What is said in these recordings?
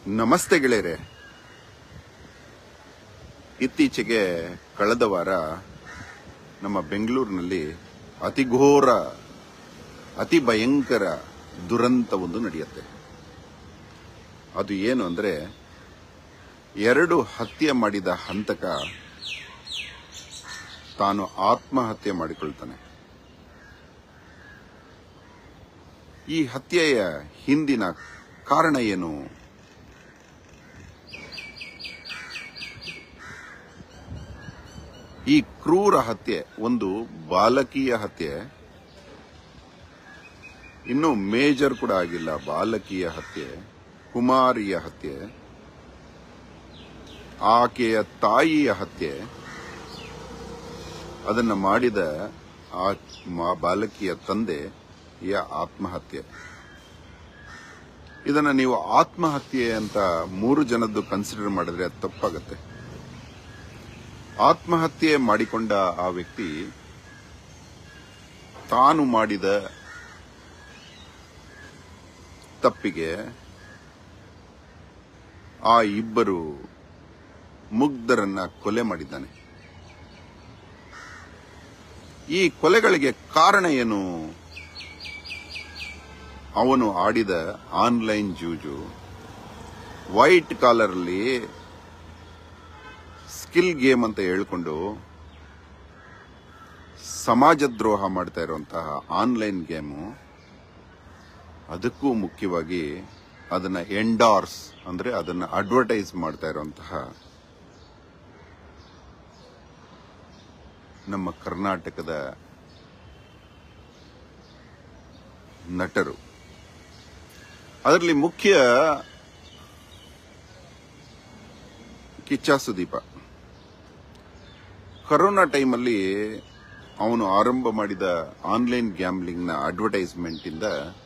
ನಮಸ್ತೆ ಗೆಳೆಯರೆ ಇತ್ತೀಚೆಗೆ ಕಳೆದ ವಾರ ನಮ್ಮ ಬೆಂಗಳೂರಿನಲ್ಲಿ ಅತಿ ಘೋರ ಅತಿ ಭಯಂಕರ ದುರಂತವೊಂದು ನಡೆಯುತ್ತೆ ಅದು ಏನು ಅಂದ್ರೆ ಎರಡು ಹತ್ಯೆ ಮಾಡಿದ ಹಂತಕ ತಾನು ಆತ್ಮಹತ್ಯೆ ಮಾಡಿಕೊಳ್ತಾನೆ ಈ ಹತ್ಯೆಯ ಹಿಂದಿನ ಕಾರಣ ಏನು ಈ ಕ್ರೂರ ಹತ್ಯೆ ಒಂದು ಬಾಲಕಿಯ ಹತ್ಯೆ ಇನ್ನು ಮೇಜರ್ ಕೂಡ ಆಗಿಲ್ಲ ಬಾಲಕಿಯ ಹತ್ಯೆ ಕುಮಾರಿಯ ಹತ್ಯೆ ಆಕೆಯ ತಾಯಿಯ ಹತ್ಯೆ ಅದನ್ನ ಮಾಡಿದ ಆ ಮ- ಬಾಲಕಿಯ ತಂದೆಯ ಆತ್ಮಹತ್ಯೆ ಇದನ್ನ ನೀವು ಆತ್ಮಹತ್ಯೆ ಅಂತ ಮೂರು ಜನದ್ದು ಕನ್ಸಿಡರ್ ಮಾಡಿದ್ರೆ ಅದು ತಪ್ಪಾಗತ್ತೆ ಆತ್ಮಹತ್ಯೆ ಮಾಡಿಕೊಂಡ ಆ ವ್ಯಕ್ತಿ ತಾನು ಮಾಡಿದ ತಪ್ಪಿಗೆ ಆ ಇಬ್ಬರು ಮುಗ್ಧರನ್ನ ಕೊಲೆ ಮಾಡಿದ್ದಾನೆ ಈ ಕೊಲೆಗಳಿಗೆ ಕಾರಣ ಏನು ಅವನು ಆಡಿದ ಆನ್ಲೈನ್ ಜೂಜು ವೈಟ್ ಕಾಲರ್ ಅಲ್ಲಿ ಸ್ಕಿಲ್ ಗೇಮ್ ಅಂತ ಹೇಳ್ಕೊಂಡು ಸಮಾಜ ದ್ರೋಹ ಮಾಡ್ತಾ ಇರುವಂತಹ ಆನ್ಲೈನ್ ಗೇಮು ಅದಕ್ಕೂ ಮುಖ್ಯವಾಗಿ ಅದನ್ನ ಎಂಡಾರ್ಸ್ ಅಂದ್ರೆ ಅದನ್ನ ಅಡ್ವರ್ಟೈಸ್ ಮಾಡ್ತಾ ಇರುವಂತಹ ನಮ್ಮ ಕರ್ನಾಟಕದ ನಟರು ಅದರಲ್ಲಿ ಮುಖ್ಯ ಕಿಚ್ಚ ಸುದೀಪ ಕರೋನಾ ಟೈಮಲ್ಲಿ ಅವನು ಆರಂಭ ಮಾಡಿದ ಆನ್ಲೈನ್ ಗ್ಯಾಮ್ಲಿಂಗ್ ನ ಅಡ್ವರ್ಟೈಸ್ಮೆಂಟ್ ಇಂದ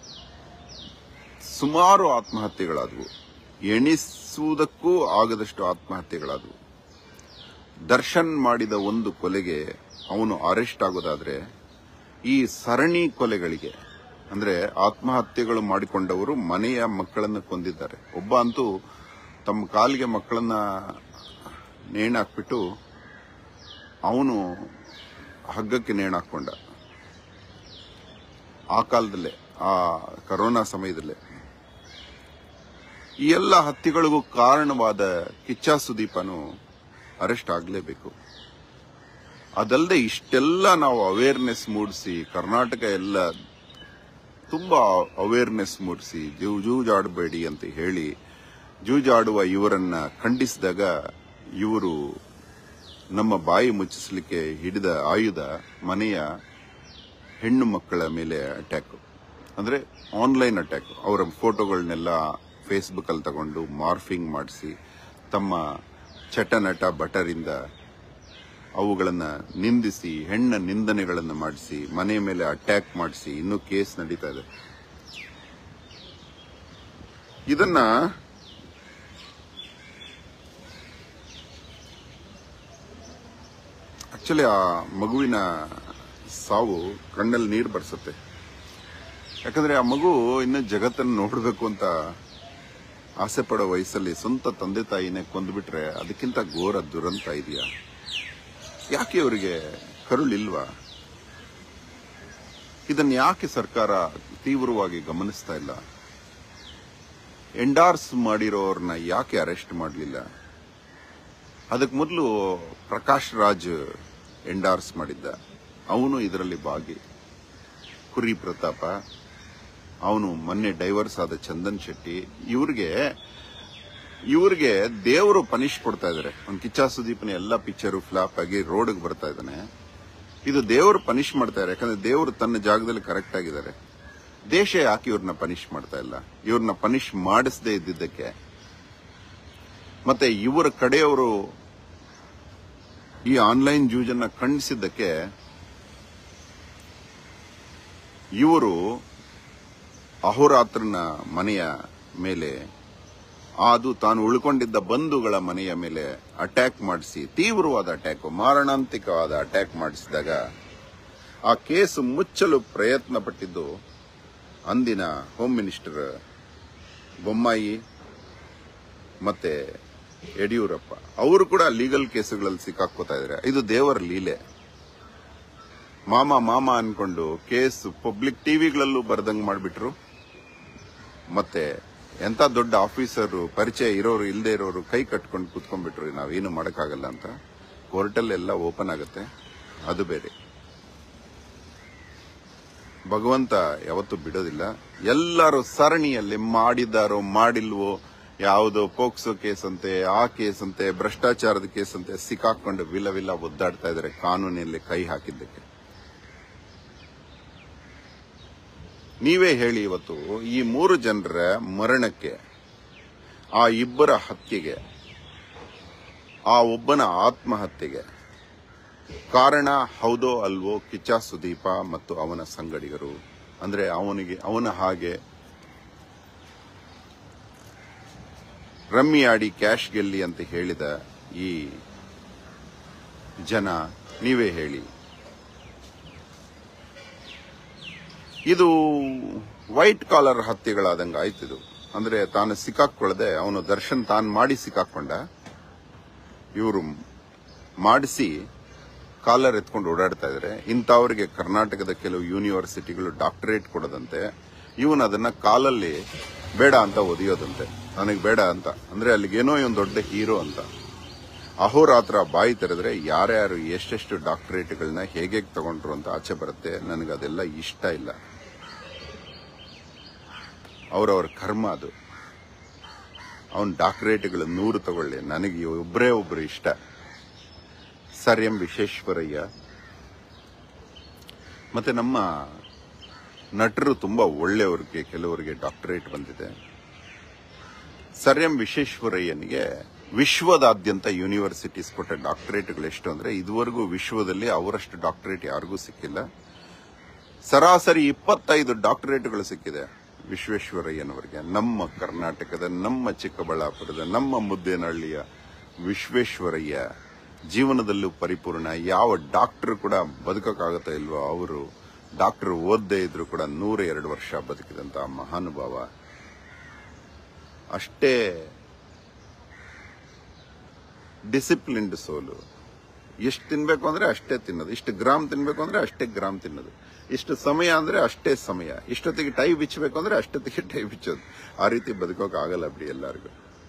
ಸುಮಾರು ಆತ್ಮಹತ್ಯೆಗಳಾದವು ಎಣಿಸುವುದಕ್ಕೂ ಆಗದಷ್ಟು ಆತ್ಮಹತ್ಯೆಗಳಾದವು ದರ್ಶನ್ ಮಾಡಿದ ಒಂದು ಕೊಲೆಗೆ ಅವನು ಅರೆಸ್ಟ್ ಆಗೋದಾದ್ರೆ ಈ ಸರಣಿ ಕೊಲೆಗಳಿಗೆ ಅಂದ್ರೆ ಆತ್ಮಹತ್ಯೆಗಳು ಮಾಡಿಕೊಂಡವರು ಮನೆಯ ಮಕ್ಕಳನ್ನು ಕೊಂದಿದ್ದಾರೆ ಒಬ್ಬ ಅಂತೂ ತಮ್ಮ ಕಾಲಿಗೆ ಮಕ್ಕಳನ್ನ ನೇಣಾಕ್ಬಿಟ್ಟು ಅವನು ಹಗ್ಗಕ್ಕೆ ನೇಣಾಕೊಂಡ ಆ ಕಾಲದಲ್ಲೇ ಆ ಕರೋನಾ ಸಮಯದಲ್ಲೇ ಈ ಎಲ್ಲ ಹತ್ಯೆಗಳಿಗೂ ಕಾರಣವಾದ ಕಿಚ್ಚ ಸುದೀಪನು ಅರೆಸ್ಟ್ ಆಗಲೇಬೇಕು ಅದಲ್ಲದೆ ಇಷ್ಟೆಲ್ಲ ನಾವು ಅವೇರ್ನೆಸ್ ಮೂಡಿಸಿ ಕರ್ನಾಟಕ ಎಲ್ಲ ತುಂಬಾ ಅವೇರ್ನೆಸ್ ಮೂಡಿಸಿ ಜೂ ಜೂಜಾಡಬೇಡಿ ಅಂತ ಹೇಳಿ ಜೂಜಾಡುವ ಇವರನ್ನ ಖಂಡಿಸಿದಾಗ ಇವರು ನಮ್ಮ ಬಾಯಿ ಮುಚ್ಚಿಸಲಿಕ್ಕೆ ಹಿಡಿದ ಆಯುಧ ಮನೆಯ ಹೆಣ್ಣು ಮಕ್ಕಳ ಮೇಲೆ ಅಟ್ಯಾಕ್ ಅಂದ್ರೆ ಆನ್ಲೈನ್ ಅಟ್ಯಾಕ್ ಅವರ ಫೋಟೋಗಳನ್ನೆಲ್ಲ ಫೇಸ್ಬುಕ್ ಅಲ್ಲಿ ತಗೊಂಡು ಮಾರ್ಫಿಂಗ್ ಮಾಡಿಸಿ ತಮ್ಮ ಚಟನಟ ಬಟರಿಂದ ಅವುಗಳನ್ನ ನಿಂದಿಸಿ ಹೆಣ್ಣ ನಿಂದನೆಗಳನ್ನು ಮಾಡಿಸಿ ಮನೆ ಮೇಲೆ ಅಟ್ಯಾಕ್ ಮಾಡಿಸಿ ಇನ್ನೂ ಕೇಸ್ ನಡೀತಾ ಇದೆ ಇದನ್ನ ಆಕ್ಚುಲಿ ಆ ಮಗುವಿನ ಸಾವು ಕಣ್ಣಲ್ಲಿ ನೀರು ಬರ್ಸುತ್ತೆ ಯಾಕಂದ್ರೆ ಆ ಮಗು ಇನ್ನು ಜಗತ್ತನ್ನು ನೋಡಬೇಕು ಅಂತ ಆಸೆ ಪಡೋ ವಯಸ್ಸಲ್ಲಿ ಸ್ವಂತ ತಂದೆ ತಾಯಿನೇ ಕೊಂದ್ಬಿಟ್ರೆ ಅದಕ್ಕಿಂತ ಘೋರ ದುರಂತ ಇದೆಯಾ ಯಾಕೆ ಅವರಿಗೆ ಕರುಳಿಲ್ವಾ ಇದನ್ನ ಯಾಕೆ ಸರ್ಕಾರ ತೀವ್ರವಾಗಿ ಗಮನಿಸ್ತಾ ಇಲ್ಲ ಎಂಡಾರ್ಸ್ ಮಾಡಿರೋರ್ನ ಯಾಕೆ ಅರೆಸ್ಟ್ ಮಾಡಲಿಲ್ಲ ಅದಕ್ಕೆ ಮೊದಲು ಪ್ರಕಾಶ್ ರಾಜ್ ಎಂಡಾರ್ಸ್ ಮಾಡಿದ್ದ ಅವನು ಇದರಲ್ಲಿ ಭಾಗಿ ಕುರಿ ಪ್ರತಾಪ ಅವನು ಮೊನ್ನೆ ಡೈವರ್ಸ್ ಆದ ಚಂದನ್ ಶೆಟ್ಟಿ ಇವ್ರಿಗೆ ಇವ್ರಿಗೆ ದೇವರು ಪನಿಷ್ ಕೊಡ್ತಾ ಇದಾರೆ ಒಂದು ಕಿಚ್ಚ ಸುದೀಪನ ಎಲ್ಲ ಪಿಕ್ಚರು ಫ್ಲಾಪ್ ಆಗಿ ರೋಡ್ಗೆ ಬರ್ತಾ ಇದ್ದಾನೆ ಇದು ದೇವರು ಪನಿಷ್ ಮಾಡ್ತಾ ಇದ್ದಾರೆ ಯಾಕಂದ್ರೆ ದೇವರು ತನ್ನ ಜಾಗದಲ್ಲಿ ಕರೆಕ್ಟ್ ಆಗಿದ್ದಾರೆ ದೇಶ ಯಾಕೆ ಇವ್ರನ್ನ ಪನಿಷ್ ಮಾಡ್ತಾ ಇಲ್ಲ ಇವ್ರನ್ನ ಪನಿಷ್ ಮಾಡಿಸದೇ ಇದ್ದಿದ್ದಕ್ಕೆ ಮತ್ತೆ ಇವರ ಕಡೆಯವರು ಈ ಆನ್ಲೈನ್ ಜೂಜನ್ನ ಖಂಡಿಸಿದ್ದಕ್ಕೆ ಇವರು ಅಹೋರಾತ್ರನ ಮನೆಯ ಮೇಲೆ ಅದು ತಾನು ಉಳ್ಕೊಂಡಿದ್ದ ಬಂಧುಗಳ ಮನೆಯ ಮೇಲೆ ಅಟ್ಯಾಕ್ ಮಾಡಿಸಿ ತೀವ್ರವಾದ ಅಟ್ಯಾಕ್ ಮಾರಣಾಂತಿಕವಾದ ಅಟ್ಯಾಕ್ ಮಾಡಿಸಿದಾಗ ಆ ಕೇಸ್ ಮುಚ್ಚಲು ಪ್ರಯತ್ನ ಪಟ್ಟಿದ್ದು ಅಂದಿನ ಹೋಮ್ ಮಿನಿಸ್ಟರ್ ಬೊಮ್ಮಾಯಿ ಮತ್ತೆ ಯಡಿಯೂರಪ್ಪ ಅವರು ಕೂಡ ಲೀಗಲ್ ಕೇಸುಗಳಲ್ಲಿ ಸಿಕ್ಕಾಕೋತಾ ಇದ್ದಾರೆ ಇದು ದೇವರ ಲೀಲೆ ಮಾಮ ಮಾಮ ಅನ್ಕೊಂಡು ಕೇಸ್ ಪಬ್ಲಿಕ್ ಟಿವಿಗಳಲ್ಲೂ ಬರ್ದಂಗ್ ಮಾಡ್ಬಿಟ್ರು ಮತ್ತೆ ಎಂತ ದೊಡ್ಡ ಆಫೀಸರು ಪರಿಚಯ ಇರೋರು ಇಲ್ಲದೆ ಇರೋರು ಕೈ ಕಟ್ಕೊಂಡು ಕೂತ್ಕೊಂಡ್ಬಿಟ್ರು ನಾವೇನು ಮಾಡಕ್ಕಾಗಲ್ಲ ಅಂತ ಕೋರ್ಟಲ್ಲೆಲ್ಲ ಓಪನ್ ಆಗುತ್ತೆ ಅದು ಬೇರೆ ಭಗವಂತ ಯಾವತ್ತೂ ಬಿಡೋದಿಲ್ಲ ಎಲ್ಲರೂ ಸರಣಿಯಲ್ಲಿ ಮಾಡಿದ್ದಾರೋ ಮಾಡಿಲ್ವೋ ಯಾವುದೋ ಪೋಕ್ಸೋ ಕೇಸ್ ಅಂತೆ ಆ ಕೇಸ್ ಅಂತೆ ಭ್ರಷ್ಟಾಚಾರದ ಕೇಸ್ ಅಂತೆ ಸಿಕ್ಕಾಕೊಂಡು ವಿಲ ವಿಲ ಒದ್ದಾಡ್ತಾ ಇದ್ದಾರೆ ಕಾನೂನಿನಲ್ಲಿ ಕೈ ಹಾಕಿದ್ದಕ್ಕೆ ನೀವೇ ಹೇಳಿ ಇವತ್ತು ಈ ಮೂರು ಜನರ ಮರಣಕ್ಕೆ ಆ ಇಬ್ಬರ ಹತ್ಯೆಗೆ ಆ ಒಬ್ಬನ ಆತ್ಮಹತ್ಯೆಗೆ ಕಾರಣ ಹೌದೋ ಅಲ್ವೋ ಕಿಚ್ಚ ಸುದೀಪ ಮತ್ತು ಅವನ ಸಂಗಡಿಗರು ಅಂದ್ರೆ ಅವನಿಗೆ ಅವನ ಹಾಗೆ ರಮ್ಮಿ ಆಡಿ ಕ್ಯಾಶ್ ಗೆಲ್ಲಿ ಅಂತ ಹೇಳಿದ ಈ ಜನ ನೀವೇ ಹೇಳಿ ಇದು ವೈಟ್ ಕಾಲರ್ ಹತ್ಯೆಗಳಾದಂಗ ಆಯ್ತಿದು ಅಂದ್ರೆ ತಾನು ಸಿಕ್ಕಾಕೊಳ್ಳದೆ ಅವನು ದರ್ಶನ್ ತಾನು ಮಾಡಿ ಸಿಕ್ಕಾಕೊಂಡ ಇವರು ಮಾಡಿಸಿ ಕಾಲರ್ ಎತ್ಕೊಂಡು ಓಡಾಡ್ತಾ ಇದ್ದಾರೆ ಇಂಥವ್ರಿಗೆ ಕರ್ನಾಟಕದ ಕೆಲವು ಯೂನಿವರ್ಸಿಟಿಗಳು ಡಾಕ್ಟರೇಟ್ ಕೊಡದಂತೆ ಇವನ್ ಅದನ್ನ ಕಾಲಲ್ಲಿ ಬೇಡ ಅಂತ ಒದಿಯೋದಂತೆ ನನಗೆ ಬೇಡ ಅಂತ ಅಂದ್ರೆ ಅಲ್ಲಿಗೇನೋ ಇವನ್ ದೊಡ್ಡ ಹೀರೋ ಅಂತ ಅಹೋರಾತ್ರ ಬಾಯಿ ತೆರೆದ್ರೆ ಯಾರ್ಯಾರು ಎಷ್ಟೆಷ್ಟು ಡಾಕ್ಟರೇಟ್ಗಳನ್ನ ಹೇಗೆ ತಗೊಂಡ್ರು ಅಂತ ಆಚೆ ಬರುತ್ತೆ ನನಗೆ ಅದೆಲ್ಲ ಇಷ್ಟ ಇಲ್ಲ ಅವರವರ ಕರ್ಮ ಅದು ಅವನ್ ಡಾಕ್ಟರೇಟ್ಗಳು ನೂರು ತಗೊಳ್ಳಿ ನನಗೆ ಒಬ್ಬರೇ ಒಬ್ರು ಇಷ್ಟ ಸರ್ ಎಂ ವಿಶ್ವೇಶ್ವರಯ್ಯ ಮತ್ತೆ ನಮ್ಮ ನಟರು ತುಂಬಾ ಒಳ್ಳೆಯವರಿಗೆ ಕೆಲವರಿಗೆ ಡಾಕ್ಟರೇಟ್ ಬಂದಿದೆ ಸರ್ ಎಂ ವಿಶ್ವೇಶ್ವರಯ್ಯನಿಗೆ ವಿಶ್ವದಾದ್ಯಂತ ಯೂನಿವರ್ಸಿಟೀಸ್ ಕೊಟ್ಟ ಡಾಕ್ಟರೇಟ್ಗಳು ಎಷ್ಟು ಅಂದ್ರೆ ಇದುವರೆಗೂ ವಿಶ್ವದಲ್ಲಿ ಅವರಷ್ಟು ಡಾಕ್ಟರೇಟ್ ಯಾರಿಗೂ ಸಿಕ್ಕಿಲ್ಲ ಸರಾಸರಿ ಇಪ್ಪತ್ತೈದು ಡಾಕ್ಟರೇಟ್ಗಳು ಸಿಕ್ಕಿದೆ ವಿಶ್ವೇಶ್ವರಯ್ಯನವರಿಗೆ ನಮ್ಮ ಕರ್ನಾಟಕದ ನಮ್ಮ ಚಿಕ್ಕಬಳ್ಳಾಪುರದ ನಮ್ಮ ಮುದ್ದೇನಹಳ್ಳಿಯ ವಿಶ್ವೇಶ್ವರಯ್ಯ ಜೀವನದಲ್ಲೂ ಪರಿಪೂರ್ಣ ಯಾವ ಡಾಕ್ಟರ್ ಕೂಡ ಬದುಕಕ್ಕಾಗತ್ತಾ ಇಲ್ವೋ ಅವರು ಡಾಕ್ಟರ್ ಓದದೇ ಇದ್ರು ಕೂಡ ನೂರ ಎರಡು ವರ್ಷ ಬದುಕಿದಂತ ಮಹಾನುಭಾವ ಅಷ್ಟೇ ಡಿಸಿಪ್ಲಿನ್ಡ್ ಸೋಲು ಎಷ್ಟು ತಿನ್ಬೇಕು ಅಂದ್ರೆ ಅಷ್ಟೇ ತಿನ್ನೋದು ಇಷ್ಟು ಗ್ರಾಮ್ ತಿನ್ಬೇಕು ಅಂದ್ರೆ ಅಷ್ಟೇ ಗ್ರಾಮ್ ತಿನ್ನೋದು ಇಷ್ಟು ಸಮಯ ಅಂದ್ರೆ ಅಷ್ಟೇ ಸಮಯ ಇಷ್ಟೊತ್ತಿಗೆ ಟೈ ಬಿಚ್ಚಬೇಕು ಅಂದ್ರೆ ಅಷ್ಟೊತ್ತಿಗೆ ಟೈ ಬಿಚ್ಚೋದು ಆ ರೀತಿ ಬದುಕೋಕ್ ಆಗಲ್ಲ ಬಿಡಿ ಎಲ್ಲರಿಗೂ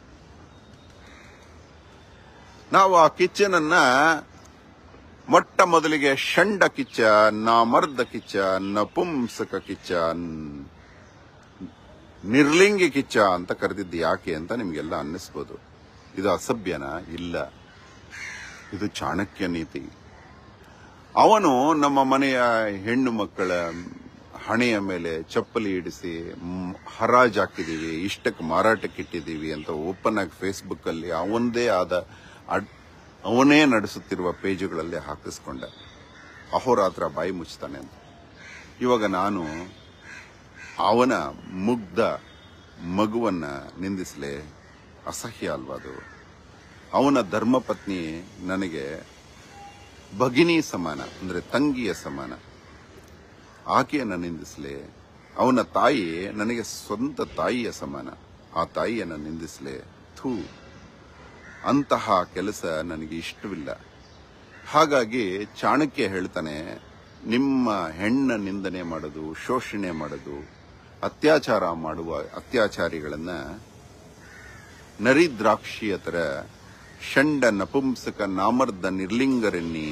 ನಾವು ಆ ಕಿಚ್ಚನನ್ನ ಮೊಟ್ಟ ಮೊದಲಿಗೆ ಷಂಡ ಕಿಚ್ಚ ನಾಮರ್ದ ಕಿಚ್ಚ ನಪುಂಸಕ ಕಿಚ್ಚ ನ್- ನಿರ್ಲಿಂಗಿ ಕಿಚ್ಚ ಅಂತ ಕರೆದಿದ್ದು ಯಾಕೆ ಅಂತ ನಿಮ್ಗೆಲ್ಲ ಅನ್ನಿಸ್ಬೋದು ಇದು ಅಸಭ್ಯನ ಇಲ್ಲ ಇದು ಚಾಣಕ್ಯ ನೀತಿ ಅವನು ನಮ್ಮ ಮನೆಯ ಹೆಣ್ಣು ಮಕ್ಕಳ ಹಣೆಯ ಮೇಲೆ ಚಪ್ಪಲಿ ಇಡಿಸಿ ಮ್, ಹರಾಜ್ ಹಾಕಿದೀವಿ ಇಷ್ಟಕ್ಕೆ ಮಾರಾಟಕ್ಕೆ ಇಟ್ಟಿದ್ದೀವಿ ಅಂತ ಓಪನ್ ಆಗಿ ಫೇಸ್ಬುಕ್ ಅಲ್ಲಿ ಅವನದೇ ಆದ ಅಡ್- ಅವನೇ ನಡೆಸುತ್ತಿರುವ ಪೇಜುಗಳಲ್ಲಿ ಹಾಕಿಸ್ಕೊಂಡ ಅಹೋರಾತ್ರ ಬಾಯಿ ಮುಚ್ತಾನೆ ಅಂತ ಇವಾಗ ನಾನು ಅವನ ಮುಗ್ಧ ಮಗುವನ್ನ ನಿಂದಿಸಲೇ ಅಸಹ್ಯ ಅಲ್ವಾ ಅದು ಅವನ ಧರ್ಮಪತ್ನಿ ನನಗೆ ಭಗಿನಿ ಸಮಾನ ಅಂದ್ರೆ ತಂಗಿಯ ಸಮಾನ ಆಕೆಯನ್ನ ನಿಂದಿಸಲೇ ಅವನ ತಾಯಿ ನನಗೆ ಸ್ವಂತ ತಾಯಿಯ ಸಮಾನ ಆ ತಾಯಿಯನ್ನ ನಿಂದಿಸಲೇ ಥೂ ಅಂತಹ ಕೆಲಸ ನನಗೆ ಇಷ್ಟವಿಲ್ಲ ಹಾಗಾಗಿ ಚಾಣಕ್ಯ ಹೇಳ್ತಾನೆ ನಿಮ್ಮ ಹೆಣ್ಣ ನಿಂದನೆ ಮಾಡೋದು ಶೋಷಣೆ ಮಾಡೋದು ಅತ್ಯಾಚಾರ ಮಾಡುವ ಅತ್ಯಾಚಾರಿಗಳನ್ನ ನರಿದ್ರಾಕ್ಷಿಯ ತರ ಷಂಡ ನಪುಂಸಕ ನಾಮರ್ದ ನಿರ್ಲಿಂಗರೆನ್ನಿ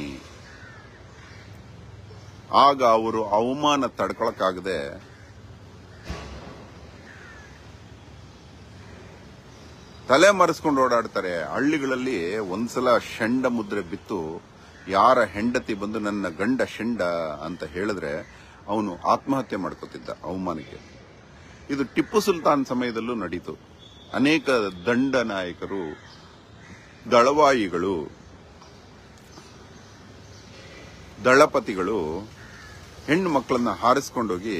ಆಗ ಅವರು ಅವಮಾನ ತಡ್ಕೊಳಕ್ಕಾಗದೆ ತಲೆ ಮರೆಸ್ಕೊಂಡು ಓಡಾಡ್ತಾರೆ ಹಳ್ಳಿಗಳಲ್ಲಿ ಒಂದ್ಸಲ ಷಂಡ ಮುದ್ರೆ ಬಿತ್ತು ಯಾರ ಹೆಂಡತಿ ಬಂದು ನನ್ನ ಗಂಡ ಷಂಡ ಅಂತ ಹೇಳಿದ್ರೆ ಅವನು ಆತ್ಮಹತ್ಯೆ ಮಾಡ್ಕೋತಿದ್ದ ಅವಮಾನಕ್ಕೆ ಇದು ಟಿಪ್ಪು ಸುಲ್ತಾನ್ ಸಮಯದಲ್ಲೂ ನಡೀತು ಅನೇಕ ದಂಡ ನಾಯಕರು ದಳವಾಯಿಗಳು ದಳಪತಿಗಳು ಹೆಣ್ಣು ಮಕ್ಕಳನ್ನ ಹಾರಿಸ್ಕೊಂಡೋಗಿ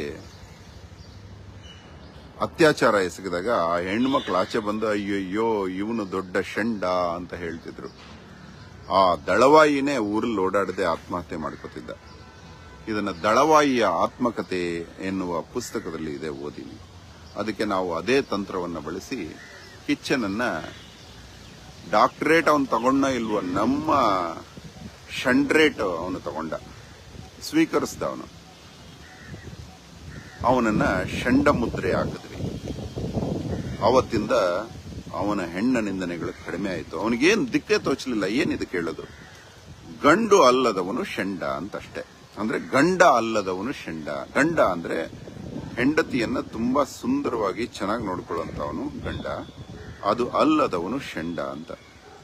ಅತ್ಯಾಚಾರ ಎಸಗಿದಾಗ ಆ ಹೆಣ್ಣು ಮಕ್ಕಳು ಆಚೆ ಬಂದು ಅಯ್ಯಯ್ಯೋ ಇವನು ದೊಡ್ಡ ಷಂಡ ಅಂತ ಹೇಳ್ತಿದ್ರು ಆ ದಳವಾಯಿನೇ ಊರಲ್ಲಿ ಓಡಾಡದೆ ಆತ್ಮಹತ್ಯೆ ಮಾಡ್ಕೋತಿದ್ದ ಇದನ್ನ ದಳವಾಯಿಯ ಆತ್ಮಕತೆ ಎನ್ನುವ ಪುಸ್ತಕದಲ್ಲಿ ಇದೆ ಓದಿನಿ ಅದಕ್ಕೆ ನಾವು ಅದೇ ತಂತ್ರವನ್ನ ಬಳಸಿ ಕಿಚ್ಚನನ್ನ ಡಾಕ್ಟರೇಟ್ ಅವನು ತಗೊಂಡ ಇಲ್ವೋ ನಮ್ಮ ಶಂಡ್ರೇಟ್ ಅವನು ತಗೊಂಡ ಸ್ವೀಕರಿಸ್ದ ಅವನು ಅವನನ್ನ ಷಂಡ ಮುದ್ರೆ ಹಾಕಿದ್ವಿ ಅವತ್ತಿಂದ ಅವನ ಹೆಣ್ಣ ನಿಂದನೆಗಳು ಕಡಿಮೆ ಆಯಿತು ಅವನಿಗೇನು ದಿಕ್ಕೇ ತೋಚಲಿಲ್ಲ ಏನಿದೆ ಕೇಳೋದು ಗಂಡು ಅಲ್ಲದವನು ಷಂಡ ಅಂತ ಅಷ್ಟೇ ಅಂದ್ರೆ ಗಂಡ ಅಲ್ಲದವನು ಷಂಡ ಗಂಡ ಅಂದ್ರೆ ಹೆಂಡತಿಯನ್ನ ತುಂಬಾ ಸುಂದರವಾಗಿ ಚೆನ್ನಾಗಿ ನೋಡ್ಕೊಳ್ಳುವಂತವನು ಗಂಡ ಅದು ಅಲ್ಲದವನು ಷಂಡ ಅಂತ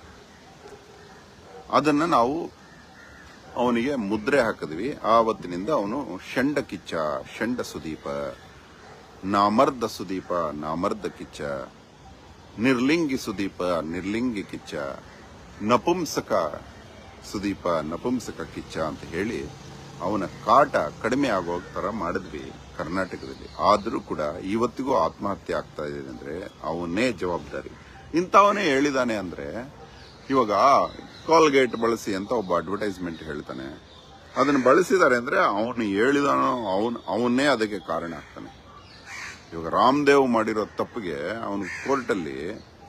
ಅದನ್ನ ನಾವು ಅವನಿಗೆ ಮುದ್ರೆ ಹಾಕಿದ್ವಿ ಆವತ್ತಿನಿಂದ ಅವನು ಷಂಡ ಕಿಚ್ಚ ಷಂಡ ಸುದೀಪ ನಾಮರ್ದ ಸುದೀಪ ನಾಮರ್ದ ಕಿಚ್ಚ ನಿರ್ಲಿಂಗಿ ಸುದೀಪ ನಿರ್ಲಿಂಗಿ ಕಿಚ್ಚ ನಪುಂಸಕ ಸುದೀಪ ನಪುಂಸಕ ಕಿಚ್ಚ ಅಂತ ಹೇಳಿ ಅವನ ಕಾಟ ಕಡಿಮೆ ಆಗೋ ತರ ಮಾಡಿದ್ವಿ ಕರ್ನಾಟಕದಲ್ಲಿ ಆದ್ರೂ ಕೂಡ ಇವತ್ತಿಗೂ ಆತ್ಮಹತ್ಯೆ ಆಗ್ತಾ ಇದೆ ಅಂದ್ರೆ ಅವನೇ ಜವಾಬ್ದಾರಿ ಇಂಥವನೇ ಹೇಳಿದಾನೆ ಅಂದ್ರೆ ಇವಾಗ ಕಾಲ್ಗೇಟ್ ಬಳಸಿ ಅಂತ ಒಬ್ಬ ಅಡ್ವರ್ಟೈಸ್ಮೆಂಟ್ ಹೇಳ್ತಾನೆ ಅದನ್ನ ಬಳಸಿದ್ದಾರೆ ಅಂದ್ರೆ ಅವನು ಹೇಳಿದಾನೋ ಅವನ್ ಅವನ್ನೇ ಅದಕ್ಕೆ ಕಾರಣ ಆಗ್ತಾನೆ ಇವಾಗ ರಾಮದೇವ್ ಮಾಡಿರೋ ತಪ್ಪಿಗೆ ಅವನು ಕೋರ್ಟಲ್ಲಿ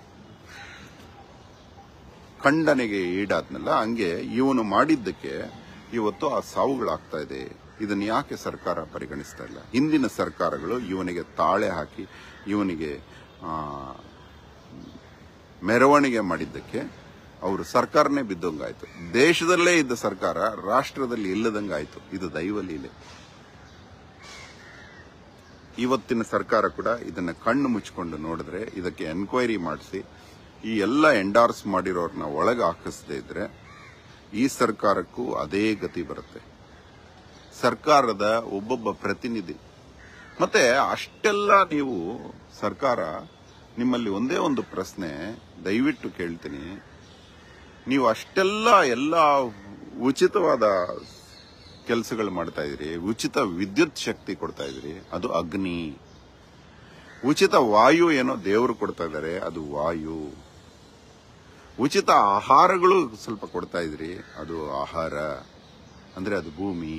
ಖಂಡನೆಗೆ ಈಡಾದ್ನಲ್ಲ ಹಂಗೆ ಇವನು ಮಾಡಿದ್ದಕ್ಕೆ ಇವತ್ತು ಆ ಸಾವುಗಳಾಗ್ತಾ ಇದೆ ಇದನ್ನ ಯಾಕೆ ಸರ್ಕಾರ ಪರಿಗಣಿಸ್ತಾ ಇಲ್ಲ ಹಿಂದಿನ ಸರ್ಕಾರಗಳು ಇವನಿಗೆ ತಾಳೆ ಹಾಕಿ ಇವನಿಗೆ ಆ, ಮೆರವಣಿಗೆ ಮಾಡಿದ್ದಕ್ಕೆ ಅವರು ಸರ್ಕಾರನೇ ಬಿದ್ದಂಗಾಯ್ತು ದೇಶದಲ್ಲೇ ಇದ್ದ ಸರ್ಕಾರ ರಾಷ್ಟ್ರದಲ್ಲಿ ಇಲ್ಲದಂಗಾಯ್ತು ಇದು ದೈವ ಲೀಲೆ ಇವತ್ತಿನ ಸರ್ಕಾರ ಕೂಡ ಇದನ್ನ ಕಣ್ಣು ಮುಚ್ಕೊಂಡು ನೋಡಿದ್ರೆ ಇದಕ್ಕೆ ಎನ್ಕ್ವೈರಿ ಮಾಡಿಸಿ ಈ ಎಲ್ಲ ಎಂಡಾರ್ಸ್ ಮಾಡಿರೋರ್ನ ಒಳಗೆ ಹಾಕಿಸದೇ ಇದ್ರೆ ಈ ಸರ್ಕಾರಕ್ಕೂ ಅದೇ ಗತಿ ಬರುತ್ತೆ ಸರ್ಕಾರದ ಒಬ್ಬೊಬ್ಬ ಪ್ರತಿನಿಧಿ ಮತ್ತೆ ಅಷ್ಟೆಲ್ಲ ನೀವು ಸರ್ಕಾರ ನಿಮ್ಮಲ್ಲಿ ಒಂದೇ ಒಂದು ಪ್ರಶ್ನೆ ದಯವಿಟ್ಟು ಕೇಳ್ತೀನಿ ನೀವು ಅಷ್ಟೆಲ್ಲ ಎಲ್ಲ ಉಚಿತವಾದ ಕೆಲಸಗಳು ಮಾಡ್ತಾ ಇದ್ರಿ ಉಚಿತ ವಿದ್ಯುತ್ ಶಕ್ತಿ ಕೊಡ್ತಾ ಇದ್ರಿ ಅದು ಅಗ್ನಿ ಉಚಿತ ವಾಯು ಏನೋ ದೇವರು ಕೊಡ್ತಾ ಇದ್ದಾರೆ ಅದು ವಾಯು ಉಚಿತ ಆಹಾರಗಳು ಸ್ವಲ್ಪ ಕೊಡ್ತಾ ಇದ್ರಿ ಅದು ಆಹಾರ ಅಂದ್ರೆ ಅದು ಭೂಮಿ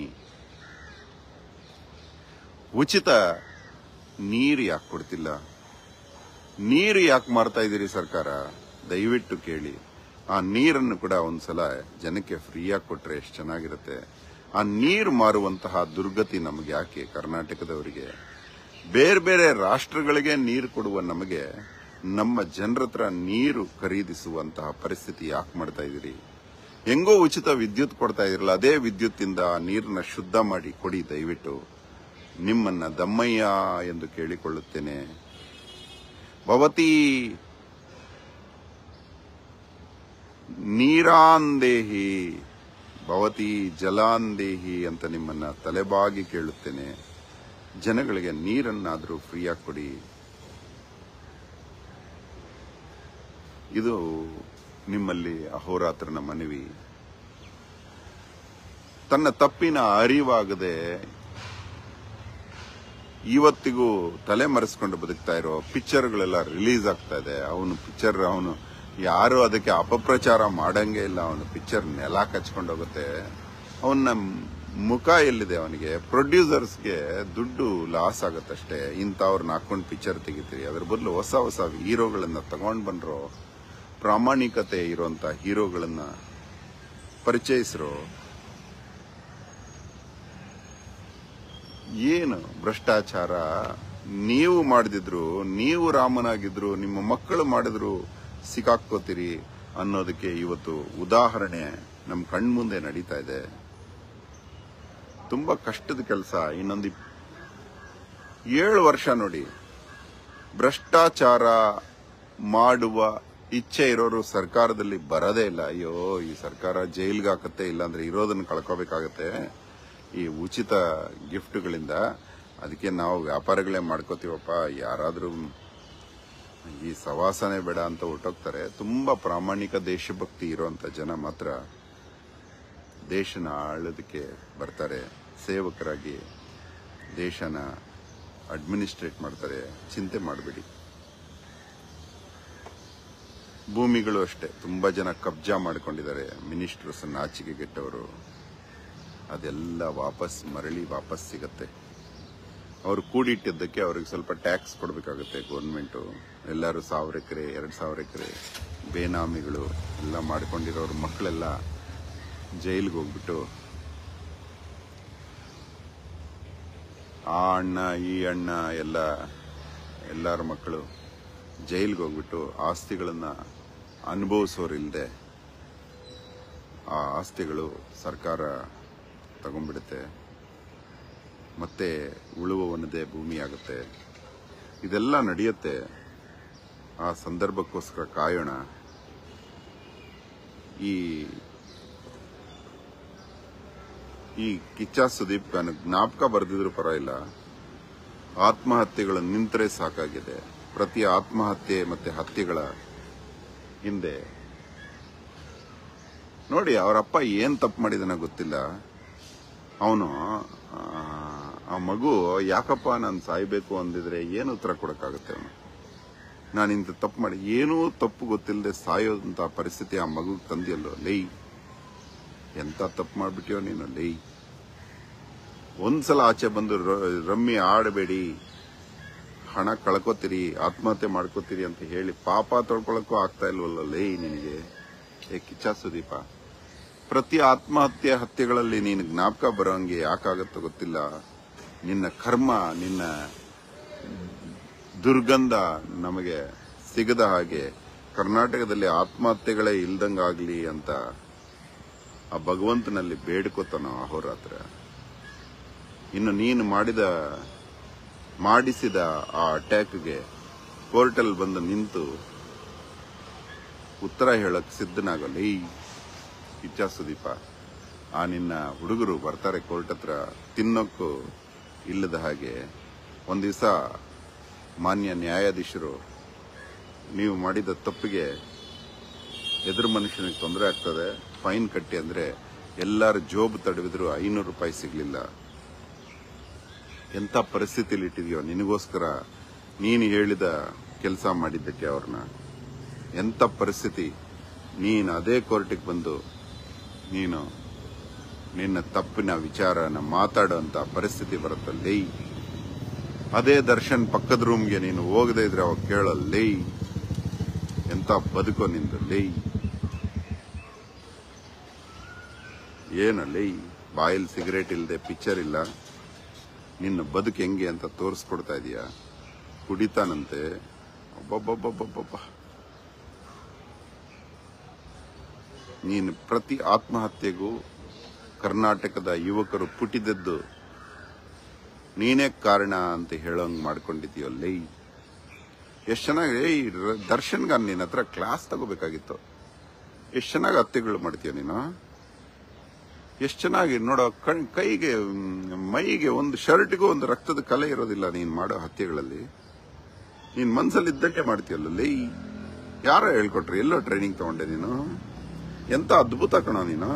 ಉಚಿತ ನೀರು ಯಾಕೆ ಕೊಡ್ತಿಲ್ಲ ನೀರು ಯಾಕೆ ಮಾರ್ತಾ ಇದ್ದೀರಿ ಸರ್ಕಾರ ದಯವಿಟ್ಟು ಕೇಳಿ ಆ ನೀರನ್ನು ಕೂಡ ಒಂದ್ಸಲ ಜನಕ್ಕೆ ಫ್ರೀಯಾಗಿ ಕೊಟ್ರೆ ಎಷ್ಟು ಚೆನ್ನಾಗಿರುತ್ತೆ ಆ ನೀರು ಮಾರುವಂತಹ ದುರ್ಗತಿ ನಮಗೆ ಯಾಕೆ ಕರ್ನಾಟಕದವರಿಗೆ ಬೇರೆ ಬೇರೆ ರಾಷ್ಟ್ರಗಳಿಗೆ ನೀರು ಕೊಡುವ ನಮಗೆ ನಮ್ಮ ಜನರ ಹತ್ರ ನೀರು ಖರೀದಿಸುವಂತಹ ಪರಿಸ್ಥಿತಿ ಯಾಕೆ ಮಾಡ್ತಾ ಇದ್ದೀರಿ ಹೆಂಗೋ ಉಚಿತ ವಿದ್ಯುತ್ ಕೊಡ್ತಾ ಇದ್ರಲ್ಲ ಅದೇ ವಿದ್ಯುತ್ತಿಂದ ಆ ನೀರನ್ನ ಶುದ್ಧ ಮಾಡಿ ಕೊಡಿ ದಯವಿಟ್ಟು ನಿಮ್ಮನ್ನ ದಮ್ಮಯ್ಯ ಎಂದು ಕೇಳಿಕೊಳ್ಳುತ್ತೇನೆ ಭವತಿ ನೀರಾಂದೇಹಿ ಭವತಿ ಜಲಾಂದೇಹಿ ಅಂತ ನಿಮ್ಮನ್ನ ತಲೆಬಾಗಿ ಕೇಳುತ್ತೇನೆ ಜನಗಳಿಗೆ ನೀರನ್ನಾದರೂ ಫ್ರೀಯಾಗಿ ಕೊಡಿ ಇದು ನಿಮ್ಮಲ್ಲಿ ಅಹೋರಾತ್ರನ ಮನವಿ ತನ್ನ ತಪ್ಪಿನ ಅರಿವಾಗದೆ ಇವತ್ತಿಗೂ ತಲೆ ಮರೆಸ್ಕೊಂಡು ಬದುಕ್ತಾ ಇರೋ ಪಿಕ್ಚರ್ಗಳೆಲ್ಲ ರಿಲೀಸ್ ಆಗ್ತಾ ಇದೆ ಅವನು ಪಿಕ್ಚರ್ ಅವನು ಯಾರು ಅದಕ್ಕೆ ಅಪಪ್ರಚಾರ ಮಾಡಂಗೆ ಇಲ್ಲ ಅವನು ಪಿಕ್ಚರ್ ನೆಲ ಕಚ್ಕೊಂಡು ಹೋಗುತ್ತೆ ಅವನ ಮುಖ ಎಲ್ಲಿದೆ ಅವನಿಗೆ ಪ್ರೊಡ್ಯೂಸರ್ಸ್ಗೆ ದುಡ್ಡು ಲಾಸ್ ಆಗುತ್ತಷ್ಟೇ ಇಂಥವ್ರನ್ನ ಹಾಕೊಂಡು ಪಿಕ್ಚರ್ ತೆಗಿತೀರಿ ಅದ್ರ ಬದಲು ಹೊಸ ಹೊಸ ಹೀರೋಗಳನ್ನ ತಗೊಂಡ್ ಬಂದ್ರು ಪ್ರಾಮಾಣಿಕತೆ ಇರುವಂತ ಹೀರೋಗಳನ್ನ ಪರಿಚಯಿಸ್ರು ಏನು ಭ್ರಷ್ಟಾಚಾರ ನೀವು ಮಾಡದಿದ್ರು ನೀವು ರಾಮನಾಗಿದ್ರು ನಿಮ್ಮ ಮಕ್ಕಳು ಮಾಡಿದ್ರು ಸಿಕ್ಕಾಕ್ಕೋತೀರಿ ಅನ್ನೋದಕ್ಕೆ ಇವತ್ತು ಉದಾಹರಣೆ ನಮ್ಮ ಕಣ್ಮುಂದೆ ನಡೀತಾ ಇದೆ ತುಂಬಾ ಕಷ್ಟದ ಕೆಲಸ ಇನ್ನೊಂದು ಇಪ್- ಏಳು ವರ್ಷ ನೋಡಿ ಭ್ರಷ್ಟಾಚಾರ ಮಾಡುವ ಇಚ್ಛೆ ಇರೋರು ಸರ್ಕಾರದಲ್ಲಿ ಬರದೇ ಇಲ್ಲ ಅಯ್ಯೋ ಈ ಸರ್ಕಾರ ಜೈಲ್ಗೆ ಹಾಕತ್ತೆ ಇಲ್ಲಾಂದ್ರೆ ಇರೋದನ್ನ ಕಳ್ಕೋಬೇಕಾಗತ್ತೆ ಈ ಉಚಿತ ಗಿಫ್ಟ್ಗಳಿಂದ ಅದಕ್ಕೆ ನಾವು ವ್ಯಾಪಾರಗಳೇ ಮಾಡ್ಕೋತೀವಪ್ಪ ಯಾರಾದ್ರೂ ಈ ಸವಾಸನೆ ಬೇಡ ಅಂತ ಹೊರಟೋಗ್ತಾರೆ ತುಂಬಾ ಪ್ರಾಮಾಣಿಕ ದೇಶಭಕ್ತಿ ಇರುವಂತ ಜನ ಮಾತ್ರ ದೇಶನ ಆಳೋದಕ್ಕೆ ಬರ್ತಾರೆ ಸೇವಕರಾಗಿ ದೇಶನ ಅಡ್ಮಿನಿಸ್ಟ್ರೇಟ್ ಮಾಡ್ತಾರೆ ಚಿಂತೆ ಮಾಡಬೇಡಿ ಭೂಮಿಗಳು ಅಷ್ಟೇ ತುಂಬಾ ಜನ ಕಬ್ಜಾ ಮಾಡ್ಕೊಂಡಿದ್ದಾರೆ ಮಿನಿಸ್ಟರ್ಸ್ ನಾಚಿಕೆಗೆಟ್ಟವರು ಅದೆಲ್ಲ ವಾಪಸ್ ಮರಳಿ ವಾಪಸ್ ಸಿಗತ್ತೆ ಅವರು ಕೂಡಿಟ್ಟಿದ್ದಕ್ಕೆ ಅವ್ರಿಗೆ ಸ್ವಲ್ಪ ಟ್ಯಾಕ್ಸ್ ಕೊಡಬೇಕಾಗುತ್ತೆ ಗೌರ್ಮೆಂಟು ಎಲ್ಲರೂ ಸಾವಿರ ಎಕರೆ ಎರಡು ಸಾವಿರ ಎಕರೆ ಬೇನಾಮಿಗಳು ಎಲ್ಲ ಮಾಡ್ಕೊಂಡಿರೋರು ಮಕ್ಕಳೆಲ್ಲ ಜೈಲಿಗೆ ಹೋಗ್ಬಿಟ್ಟು ಆ ಅಣ್ಣ ಈ ಅಣ್ಣ ಎಲ್ಲ ಎಲ್ಲರ ಮಕ್ಕಳು ಜೈಲಿಗೆ ಹೋಗ್ಬಿಟ್ಟು ಆಸ್ತಿಗಳನ್ನ ಅನುಭವಿಸೋರಿಲ್ದೆ ಆ ಆಸ್ತಿಗಳು ಸರ್ಕಾರ ತಗೊಂಡ್ಬಿಡುತ್ತೆ ಮತ್ತೆ ಉಳುವವನದೇ ಭೂಮಿ ಆಗುತ್ತೆ ಇದೆಲ್ಲ ನಡೆಯುತ್ತೆ ಆ ಸಂದರ್ಭಕ್ಕೋಸ್ಕರ ಕಾಯೋಣ ಈ ಈ ಕಿಚ್ಚ ಸುದೀಪ್ ಖಾನ್ ಜ್ಞಾಪಕ ಬರೆದಿದ್ರು ಪರವಾಗಿಲ್ಲ ಆತ್ಮಹತ್ಯೆಗಳು ನಿಂತರೆ ಸಾಕಾಗಿದೆ ಪ್ರತಿ ಆತ್ಮಹತ್ಯೆ ಮತ್ತೆ ಹತ್ಯೆಗಳ ಹಿಂದೆ ನೋಡಿ ಅವರಪ್ಪ ಏನ್ ತಪ್ಪು ಮಾಡಿದನ ಗೊತ್ತಿಲ್ಲ ಅವನು ಆ ಮಗು ಯಾಕಪ್ಪ ನಾನು ಸಾಯ್ಬೇಕು ಅಂದಿದ್ರೆ ಏನು ಉತ್ತರ ಕೊಡಕ್ಕಾಗುತ್ತೆ ಅವನು ನಾನು ಇಂಥ ತಪ್ಪು ಮಾಡಿ ಏನೂ ತಪ್ಪು ಗೊತ್ತಿಲ್ಲದೆ ಸಾಯೋದಂತ ಪರಿಸ್ಥಿತಿ ಆ ಮಗು ತಂದಿಯಲ್ಲೋ ಲೈ ಎಂತ ತಪ್ಪು ಮಾಡ್ಬಿಟ್ಟಿಯೋ ನೀನು ಲೈ ಒಂದ್ಸಲ ಆಚೆ ಬಂದು ರ- ರಮ್ಮಿ ಆಡಬೇಡಿ ಹಣ ಕಳ್ಕೊತೀರಿ ಆತ್ಮಹತ್ಯೆ ಮಾಡ್ಕೋತೀರಿ ಅಂತ ಹೇಳಿ ಪಾಪ ತೊಳ್ಕೊಳಕ್ಕೂ ಆಗ್ತಾ ಇಲ್ವಲ್ಲ ಲೈ ನಿನಗೆ ಏ ಕಿಚ್ಚ ಸುದೀಪ ಪ್ರತಿ ಆತ್ಮಹತ್ಯೆ ಹತ್ಯೆಗಳಲ್ಲಿ ನೀನು ಜ್ಞಾಪಕ ಬರೋಂಗೆ ಯಾಕಾಗತ್ತೋ ಗೊತ್ತಿಲ್ಲ ನಿನ್ನ ಕರ್ಮ ನಿನ್ನ ದುರ್ಗಂಧ ನಮಗೆ ಸಿಗದ ಹಾಗೆ ಕರ್ನಾಟಕದಲ್ಲಿ ಆತ್ಮಹತ್ಯೆಗಳೇ ಇಲ್ದಂಗಾಗ್ಲಿ ಅಂತ ಆ ಭಗವಂತನಲ್ಲಿ ಬೇಡ್ಕೋತಾನೋ ಅಹೋರಾತ್ರ ಇನ್ನು ನೀನು ಮಾಡಿದ ಮಾಡಿಸಿದ ಆ ಅಟ್ಯಾಕ್ಗೆ ಕೋರ್ಟಲ್ಲಿ ಬಂದು ನಿಂತು ಉತ್ತರ ಹೇಳಕ್ ಸಿದ್ಧನಾಗಲ್ಲ ಈ ಇಚ್ಛಾ ಸುದೀಪ ಆ ನಿನ್ನ ಹುಡುಗರು ಬರ್ತಾರೆ ಕೋರ್ಟ್ ಹತ್ರ ತಿನ್ನೋಕ್ಕೂ ಇಲ್ಲದ ಹಾಗೆ ಒಂದ್ ದಿವಸ ಮಾನ್ಯ ನ್ಯಾಯಾಧೀಶರು ನೀವು ಮಾಡಿದ ತಪ್ಪಿಗೆ ಎದುರು ಮನುಷ್ಯನಿಗೆ ತೊಂದರೆ ಆಗ್ತದೆ ಫೈನ್ ಕಟ್ಟಿ ಅಂದ್ರೆ ಎಲ್ಲರ ಜೋಬ್ ತಡವಿದ್ರು ಐನೂರು ರೂಪಾಯಿ ಸಿಗ್ಲಿಲ್ಲ ಎಂತ ಪರಿಸ್ಥಿತಿಲಿ ಇಟ್ಟಿದ್ಯೋ ನಿನಗೋಸ್ಕರ ನೀನು ಹೇಳಿದ ಕೆಲಸ ಮಾಡಿದ್ದಕ್ಕೆ ಅವ್ರನ್ನ ಎಂತ ಪರಿಸ್ಥಿತಿ ನೀನು ಅದೇ ಕೋರ್ಟಿಗೆ ಬಂದು ನೀನು ನಿನ್ನ ತಪ್ಪಿನ ವಿಚಾರನ ಮಾತಾಡುವಂತ ಪರಿಸ್ಥಿತಿ ಬರುತ್ತಲ್ಲೇ ಅದೇ ದರ್ಶನ್ ಪಕ್ಕದ ರೂಮ್ಗೆ ನೀನು ಹೋಗದೆ ಇದ್ರೆ ಅವಾಗ ಕೇಳಲ್ಲೇ ಎಂತ ಬದುಕೋ ನಿಂದು ಲೇ ಏನಲ್ಲೇ ಬಾಯಲ್ಲಿ ಸಿಗರೇಟ್ ಇಲ್ಲದೆ ಪಿಕ್ಚರ್ ಇಲ್ಲ ನಿನ್ನ ಬದುಕು ಹೆಂಗೆ ಅಂತ ತೋರಿಸ್ಕೊಡ್ತಾ ಇದೀಯಾ ಕುಡಿತಾನಂತೆ ಒಬ್ಬೊಬ್ಬೊಬ್ಬೊಬ್ಬೊಬ್ಬ ನೀನು ಪ್ರತಿ ಆತ್ಮಹತ್ಯೆಗೂ ಕರ್ನಾಟಕದ ಯುವಕರು ಪುಟಿದದ್ದು ನೀನೇ ಕಾರಣ ಅಂತ ಹೇಳೋಂಗ್ ಮಾಡ್ಕೊಂಡಿದೀಯೋ ಲೈ ಎಷ್ಟು ಚೆನ್ನಾಗಿ ಏಯ್ ರ- ದರ್ಶನ್ಗ ನಿನ್ನ ಹತ್ರ ಕ್ಲಾಸ್ ತಗೋಬೇಕಾಗಿತ್ತು ಎಷ್ಟು ಚೆನ್ನಾಗಿ ಹತ್ಯೆಗಳು ಮಾಡ್ತೀಯ ನೀನು ಎಷ್ಟು ಚೆನ್ನಾಗಿ ನೋಡೋ ಕಣ್ ಕೈಗೆ ಮ್, ಮೈಗೆ ಒಂದು ಶರ್ಟ್ಗೂ ಒಂದು ರಕ್ತದ ಕಲೆ ಇರೋದಿಲ್ಲ ನೀನ್ ಮಾಡೋ ಹತ್ಯೆಗಳಲ್ಲಿ ನೀನ್ ಮನ್ಸಲ್ಲಿ ಇದ್ದಕ್ಕೆ ಮಾಡ್ತೀಯಲ್ಲ ಲೈ ಯಾರೋ ಹೇಳ್ಕೊಟ್ರಿ ಎಲ್ಲೋ ಟ್ರೈನಿಂಗ್ ತಗೊಂಡೆ ನೀನು ಎಂತ ಅದ್ಭುತ ಕಣೋ ನೀನು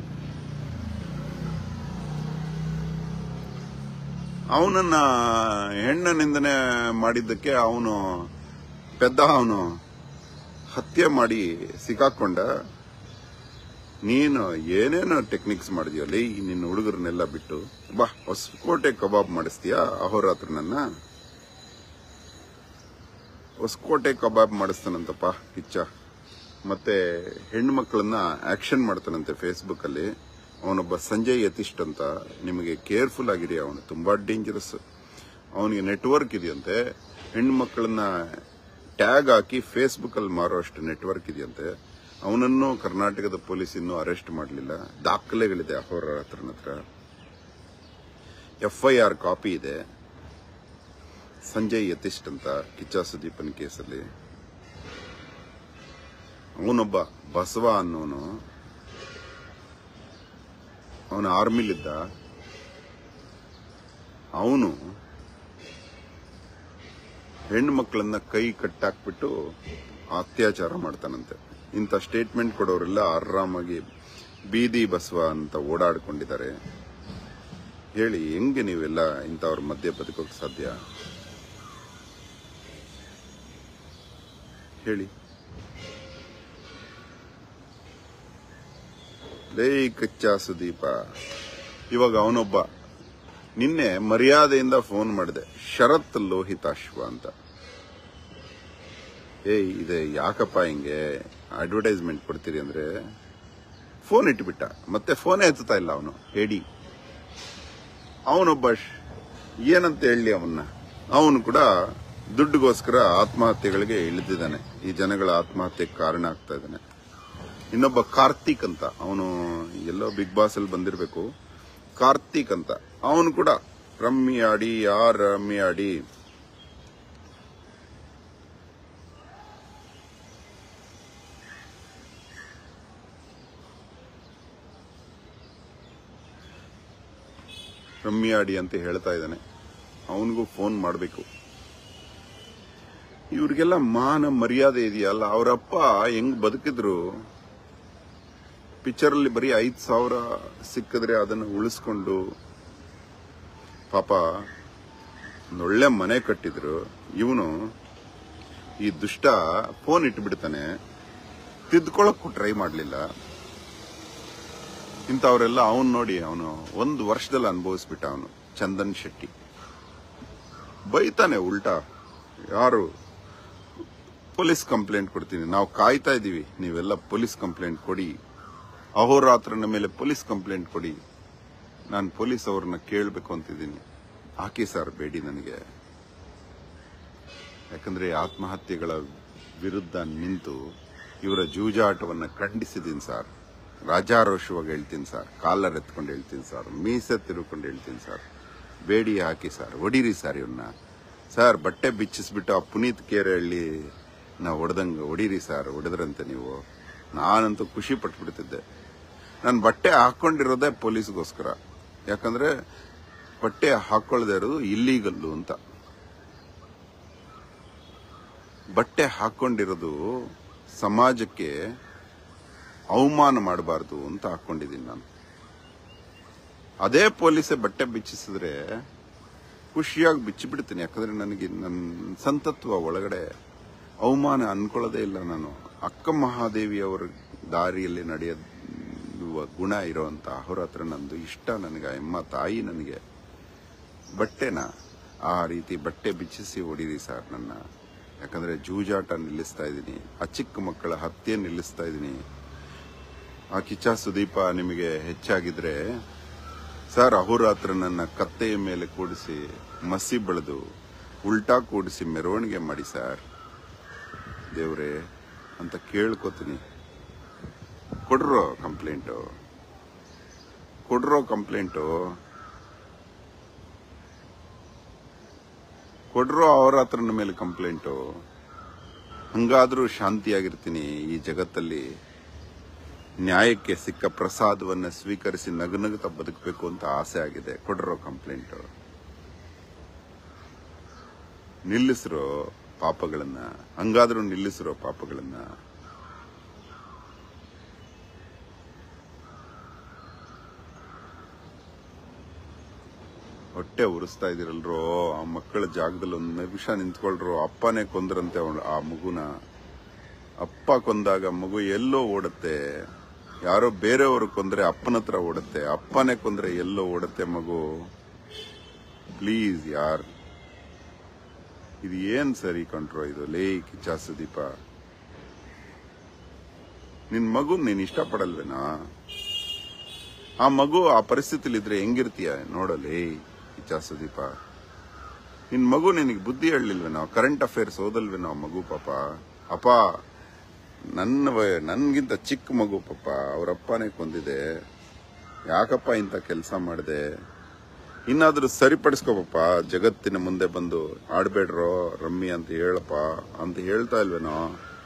ಅವನನ್ನ ಹೆಣ್ಣ ನಿಂದನೆ ಮಾಡಿದ್ದಕ್ಕೆ ಅವನು ಪೆದ್ದ ಅವನು ಹತ್ಯೆ ಮಾಡಿ ಸಿಕ್ಕಾಕೊಂಡ ನೀನು ಏನೇನೋ ಟೆಕ್ನಿಕ್ಸ್ ಮಾಡಿದ್ಯಲ್ಲ ಈ ನಿನ್ನ ಹುಡುಗರನ್ನೆಲ್ಲ ಬಿಟ್ಟು ಬಾ ಹೊಸಕೋಟೆ ಕಬಾಬ್ ಮಾಡಿಸ್ತೀಯಾ ಅಹೋರಾತ್ರ ನನ್ನ ಹೊಸಕೋಟೆ ಕಬಾಬ್ ಮಾಡಿಸ್ತಾನಂತಪ್ಪ ಕಿಚ್ಚ ಮತ್ತೆ ಹೆಣ್ಮಕ್ಳನ್ನ ಆಕ್ಷನ್ ಮಾಡ್ತಾನಂತೆ ಫೇಸ್ಬುಕ್ ಅಲ್ಲಿ ಅವನೊಬ್ಬ ಸಂಜಯ್ ಯತಿಷ್ಠ್ ಅಂತ ನಿಮಗೆ ಕೇರ್ಫುಲ್ ಆಗಿರಿ ಅವನು ತುಂಬಾ ಡೇಂಜರಸ್ ಅವನಿಗೆ ನೆಟ್ವರ್ಕ್ ಇದೆಯಂತೆ ಹೆಣ್ಮಕ್ಳನ್ನ ಟ್ಯಾಗ್ ಹಾಕಿ ಫೇಸ್ಬುಕ್ ಅಲ್ಲಿ ಮಾರೋ ಅಷ್ಟು ನೆಟ್ವರ್ಕ್ ಇದೆಯಂತೆ ಅವನನ್ನು ಕರ್ನಾಟಕದ ಪೊಲೀಸ್ ಇನ್ನೂ ಅರೆಸ್ಟ್ ಮಾಡಲಿಲ್ಲ ದಾಖಲೆಗಳಿದೆ ಅಹೋರ ಹತ್ರನ ಹತ್ರ ಎಫ್ಐಆರ್ ಕಾಪಿ ಇದೆ ಸಂಜಯ್ ಯತಿಷ್ಠ್ ಅಂತ ಕಿಚ್ಚ ಸುದೀಪನ್ ಕೇಸಲ್ಲಿ ಅವನೊಬ್ಬ ಬಸವ ಅನ್ನೋನು ಅವನ ಆರ್ಮಿಲಿದ್ದ ಅವನು ಹೆಣ್ಣು ಮಕ್ಕಳನ್ನ ಕೈ ಕಟ್ಟಾಕ್ಬಿಟ್ಟು ಅತ್ಯಾಚಾರ ಮಾಡ್ತಾನಂತೆ ಇಂಥ ಸ್ಟೇಟ್ಮೆಂಟ್ ಕೊಡೋರೆಲ್ಲ ಆರಾಮಾಗಿ ಬೀದಿ ಬಸವ ಅಂತ ಓಡಾಡ್ಕೊಂಡಿದ್ದಾರೆ ಹೇಳಿ ಹೆಂಗೆ ನೀವೆಲ್ಲ ಇಂಥವ್ರ ಮಧ್ಯೆ ಬದುಕೋಕ್ ಸಾಧ್ಯ ಹೇಳಿ ಲೇ ಕಚ್ಚಾ ಸುದೀಪ ಇವಾಗ ಅವನೊಬ್ಬ ನಿನ್ನೆ ಮರ್ಯಾದೆಯಿಂದ ಫೋನ್ ಮಾಡಿದೆ ಶರತ್ ಲೋಹಿತಾಶ್ವ ಅಂತ ಏಯ್ ಇದೆ ಯಾಕಪ್ಪ ಹಿಂಗೆ ಅಡ್ವರ್ಟೈಸ್ಮೆಂಟ್ ಕೊಡ್ತೀರಿ ಅಂದ್ರೆ ಫೋನ್ ಇಟ್ಬಿಟ್ಟ ಮತ್ತೆ ಫೋನೇ ಎತ್ತುತ್ತಾ ಇಲ್ಲ ಅವನು ಹೇಳಿ ಅವನೊಬ್ಬ ಶ್- ಏನಂತ ಹೇಳಿ ಅವನ್ನ ಅವನು ಕೂಡ ದುಡ್ಡುಗೋಸ್ಕರ ಆತ್ಮಹತ್ಯೆಗಳಿಗೆ ಇಳಿದಿದ್ದಾನೆ ಈ ಜನಗಳ ಆತ್ಮಹತ್ಯೆಗೆ ಕಾರಣ ಆಗ್ತಾ ಇದ್ದಾನೆ ಇನ್ನೊಬ್ಬ ಕಾರ್ತಿಕ್ ಅಂತ ಅವನು ಎಲ್ಲೋ ಬಿಗ್ ಬಾಸ್ ಅಲ್ಲಿ ಬಂದಿರಬೇಕು ಕಾರ್ತಿಕ್ ಅಂತ ಅವನು ಕೂಡ ರಮ್ಮಿ ಆಡಿ ಯಾರ್ ರಮ್ಮಿ ಆಡಿ ರಮ್ಮಿ ಆಡಿ ಅಂತ ಹೇಳ್ತಾ ಇದ್ದಾನೆ ಅವನಿಗೂ ಫೋನ್ ಮಾಡಬೇಕು ಇವ್ರಿಗೆಲ್ಲ ಮಾನ ಮರ್ಯಾದೆ ಇದೆಯಲ್ಲ ಅವರಪ್ಪ ಹೆಂಗ್ ಬದುಕಿದ್ರು ಪಿಕ್ಚರ್ ಅಲ್ಲಿ ಬರೀ ಐದ್ ಸಾವಿರ ಸಿಕ್ಕಿದ್ರೆ ಅದನ್ನು ಉಳಿಸ್ಕೊಂಡು ಪಾಪ ಒಂದೊಳ್ಳೆ ಮನೆ ಕಟ್ಟಿದ್ರು ಇವನು ಈ ದುಷ್ಟ ಫೋನ್ ಇಟ್ಬಿಡ್ತಾನೆ ತಿದ್ಕೊಳ್ಳಕ್ಕೂ ಟ್ರೈ ಮಾಡಲಿಲ್ಲ ಇಂಥವರೆಲ್ಲ ಅವನ್ ನೋಡಿ ಅವನು ಒಂದು ವರ್ಷದಲ್ಲಿ ಅನುಭವಿಸ್ಬಿಟ್ಟ ಅವನು ಚಂದನ್ ಶೆಟ್ಟಿ ಬೈತಾನೆ ಉಲ್ಟಾ ಯಾರು ಪೊಲೀಸ್ ಕಂಪ್ಲೇಂಟ್ ಕೊಡ್ತೀನಿ ನಾವು ಕಾಯ್ತಾ ಇದೀವಿ ನೀವೆಲ್ಲ ಪೊಲೀಸ್ ಕಂಪ್ಲೇಂಟ್ ಕೊಡಿ ಅಹೋರಾತ್ರನ ಮೇಲೆ ಪೊಲೀಸ್ ಕಂಪ್ಲೇಂಟ್ ಕೊಡಿ ನಾನು ಪೊಲೀಸ್ ಅವ್ರನ್ನ ಕೇಳಬೇಕು ಅಂತಿದ್ದೀನಿ ಹಾಕಿ ಸರ್ ಬೇಡಿ ನನಗೆ ಯಾಕಂದ್ರೆ ಆತ್ಮಹತ್ಯೆಗಳ ವಿರುದ್ಧ ನಿಂತು ಇವರ ಜೂಜಾಟವನ್ನ ಖಂಡಿಸಿದ್ದೀನಿ ಸರ್ ರಾಜಾರೋಷವಾಗಿ ಹೇಳ್ತೀನಿ ಸರ್ ಕಾಲರ್ ಎತ್ಕೊಂಡು ಹೇಳ್ತೀನಿ ಸರ್ ಮೀಸೆ ತಿರುಕೊಂಡು ಹೇಳ್ತೀನಿ ಸರ್ ಬೇಡಿ ಹಾಕಿ ಸರ್ ಹೊಡೀರಿ ಸರ್ ಇವನ್ನ ಸರ್ ಬಟ್ಟೆ ಬಿಚ್ಚಿಸ್ಬಿಟ್ಟು ಆ ಪುನೀತ್ ಕೇರಹಳ್ಳಿ ನಾವು ಹೊಡೆದಂಗೆ ಹೊಡೀರಿ ಸರ್ ಹೊಡೆದ್ರಂತೆ ನೀವು ನಾನಂತೂ ಖುಷಿ ಪಟ್ಬಿಡ್ತಿದ್ದೆ ನಾನು ಬಟ್ಟೆ ಹಾಕೊಂಡಿರೋದೇ ಪೊಲೀಸ್ಗೋಸ್ಕರ ಯಾಕಂದ್ರೆ ಬಟ್ಟೆ ಹಾಕೊಳ್ಳದೆ ಇರೋದು ಇಲ್ಲೀಗಲ್ಲು ಅಂತ ಬಟ್ಟೆ ಹಾಕೊಂಡಿರೋದು ಸಮಾಜಕ್ಕೆ ಅವಮಾನ ಮಾಡಬಾರ್ದು ಅಂತ ಹಾಕೊಂಡಿದ್ದೀನಿ ನಾನು ಅದೇ ಪೊಲೀಸೇ ಬಟ್ಟೆ ಬಿಚ್ಚಿಸಿದ್ರೆ ಖುಷಿಯಾಗಿ ಬಿಚ್ಚಿಬಿಡ್ತೀನಿ ಯಾಕಂದ್ರೆ ನನಗೆ ನನ್ನ ಸಂತತ್ವ ಒಳಗಡೆ ಅವಮಾನ ಅನ್ಕೊಳ್ಳೋದೇ ಇಲ್ಲ ನಾನು ಅಕ್ಕ ಮಹಾದೇವಿ ಅವರ ದಾರಿಯಲ್ಲಿ ನಡೆಯುವ ಗುಣ ಇರೋಂತ ಅವ್ರ ಹತ್ರ ನಂದು ಇಷ್ಟ ನನಗೆ ಎಮ್ಮ ತಾಯಿ ನನಗೆ ಬಟ್ಟೆನ ಆ ರೀತಿ ಬಟ್ಟೆ ಬಿಚ್ಚಿಸಿ ಹೊಡೀರಿ ಸರ್ ನನ್ನ ಯಾಕಂದ್ರೆ ಜೂಜಾಟ ನಿಲ್ಲಿಸ್ತಾ ಇದ್ದೀನಿ ಆ ಚಿಕ್ಕ ಮಕ್ಕಳ ಹತ್ಯೆ ನಿಲ್ಲಿಸ್ತಾ ಇದ್ದೀನಿ ಆ ಕಿಚ್ಚ ಸುದೀಪ ನಿಮಗೆ ಹೆಚ್ಚಾಗಿದ್ರೆ ಸರ್ ಅಹೋರಾತ್ರ ನನ್ನ ಕತ್ತೆಯ ಮೇಲೆ ಕೂಡಿಸಿ ಮಸಿ ಬೆಳೆದು ಉಲ್ಟಾ ಕೂಡಿಸಿ ಮೆರವಣಿಗೆ ಮಾಡಿ ಸರ್ ದೇವ್ರೆ ಅಂತ ಕೇಳ್ಕೊತೀನಿ ಕೊಡ್ರೋ ಕಂಪ್ಲೇಂಟು ಕೊಡ್ರೋ ಕಂಪ್ಲೇಂಟು ಕೊಡ್ರೋ ಅವ್ರ ಹತ್ರನ ಮೇಲೆ ಕಂಪ್ಲೇಂಟು ಹಂಗಾದ್ರೂ ಶಾಂತಿಯಾಗಿರ್ತೀನಿ ಈ ಜಗತ್ತಲ್ಲಿ ನ್ಯಾಯಕ್ಕೆ ಸಿಕ್ಕ ಪ್ರಸಾದವನ್ನ ಸ್ವೀಕರಿಸಿ ನಗನಗುತ್ತಾ ಬದುಕಬೇಕು ಅಂತ ಆಸೆ ಆಗಿದೆ ಕೊಡ್ರೋ ಕಂಪ್ಲೇಂಟ್ ನಿಲ್ಲಿಸ್ರೋ ಪಾಪಗಳನ್ನ ಹಂಗಾದ್ರೂ ನಿಲ್ಲಿಸ್ರೋ ಪಾಪಗಳನ್ನ ಹೊಟ್ಟೆ ಉರಿಸ್ತಾ ಇದೀರಲ್ರೋ ಆ ಮಕ್ಕಳ ಜಾಗದಲ್ಲಿ ಒಂದು ನಿಮಿಷ ನಿಂತ್ಕೊಳ್ರೋ ಅಪ್ಪನೇ ಕೊಂದ್ರಂತೆ ಅವ್ಳ್- ಆ ಮಗುನ ಅಪ್ಪ ಕೊಂದಾಗ ಮಗು ಎಲ್ಲೋ ಓಡುತ್ತೆ ಯಾರೋ ಬೇರೆಯವರು ಕೊಂದ್ರೆ ಅಪ್ಪನ ಹತ್ರ ಓಡುತ್ತೆ ಅಪ್ಪನೇ ಕೊಂದ್ರೆ ಎಲ್ಲೋ ಓಡುತ್ತೆ ಮಗು ಪ್ಲೀಸ್ ಯಾರ್ ಇದು ಏನ್ ಸರಿ ಕಂಟ್ರೋ ಇದು ಲೇ ಕಿಚ್ಚ ಸುದೀಪ ನಿನ್ ಮಗು ನೀನ್ ಇಷ್ಟಪಡಲ್ವೇನಾ ಆ ಮಗು ಆ ಪರಿಸ್ಥಿತಿಲಿ ಇದ್ರೆ ಹೆಂಗಿರ್ತೀಯ ನೋಡಲೇ ಕಿಚ್ಚ ಸುದೀಪ ನಿನ್ ಮಗು ನಿನಗೆ ಬುದ್ಧಿ ಹೇಳಲಿಲ್ವೇನೋ ಕರೆಂಟ್ ಅಫೇರ್ಸ್ ಓದಲ್ವೇನೋ ಆ ಮಗು ಪಾಪ ಅಪ್ಪ ನನ್ನ ವಯ- ನನ್ಗಿಂತ ಚಿಕ್ಕ ಮಗು ಪಾಪ ಅವ್ರ ಅಪ್ಪನೇ ಕೊಂದಿದೆ ಯಾಕಪ್ಪ ಇಂಥ ಕೆಲಸ ಮಾಡಿದೆ ಇನ್ನಾದ್ರೂ ಸರಿಪಡಿಸ್ಕೋಪಪ್ಪ ಜಗತ್ತಿನ ಮುಂದೆ ಬಂದು ಆಡ್ಬೇಡ್ರೋ ರಮ್ಮಿ ಅಂತ ಹೇಳಪ್ಪ ಅಂತ ಹೇಳ್ತಾ ಇಲ್ವೇನೋ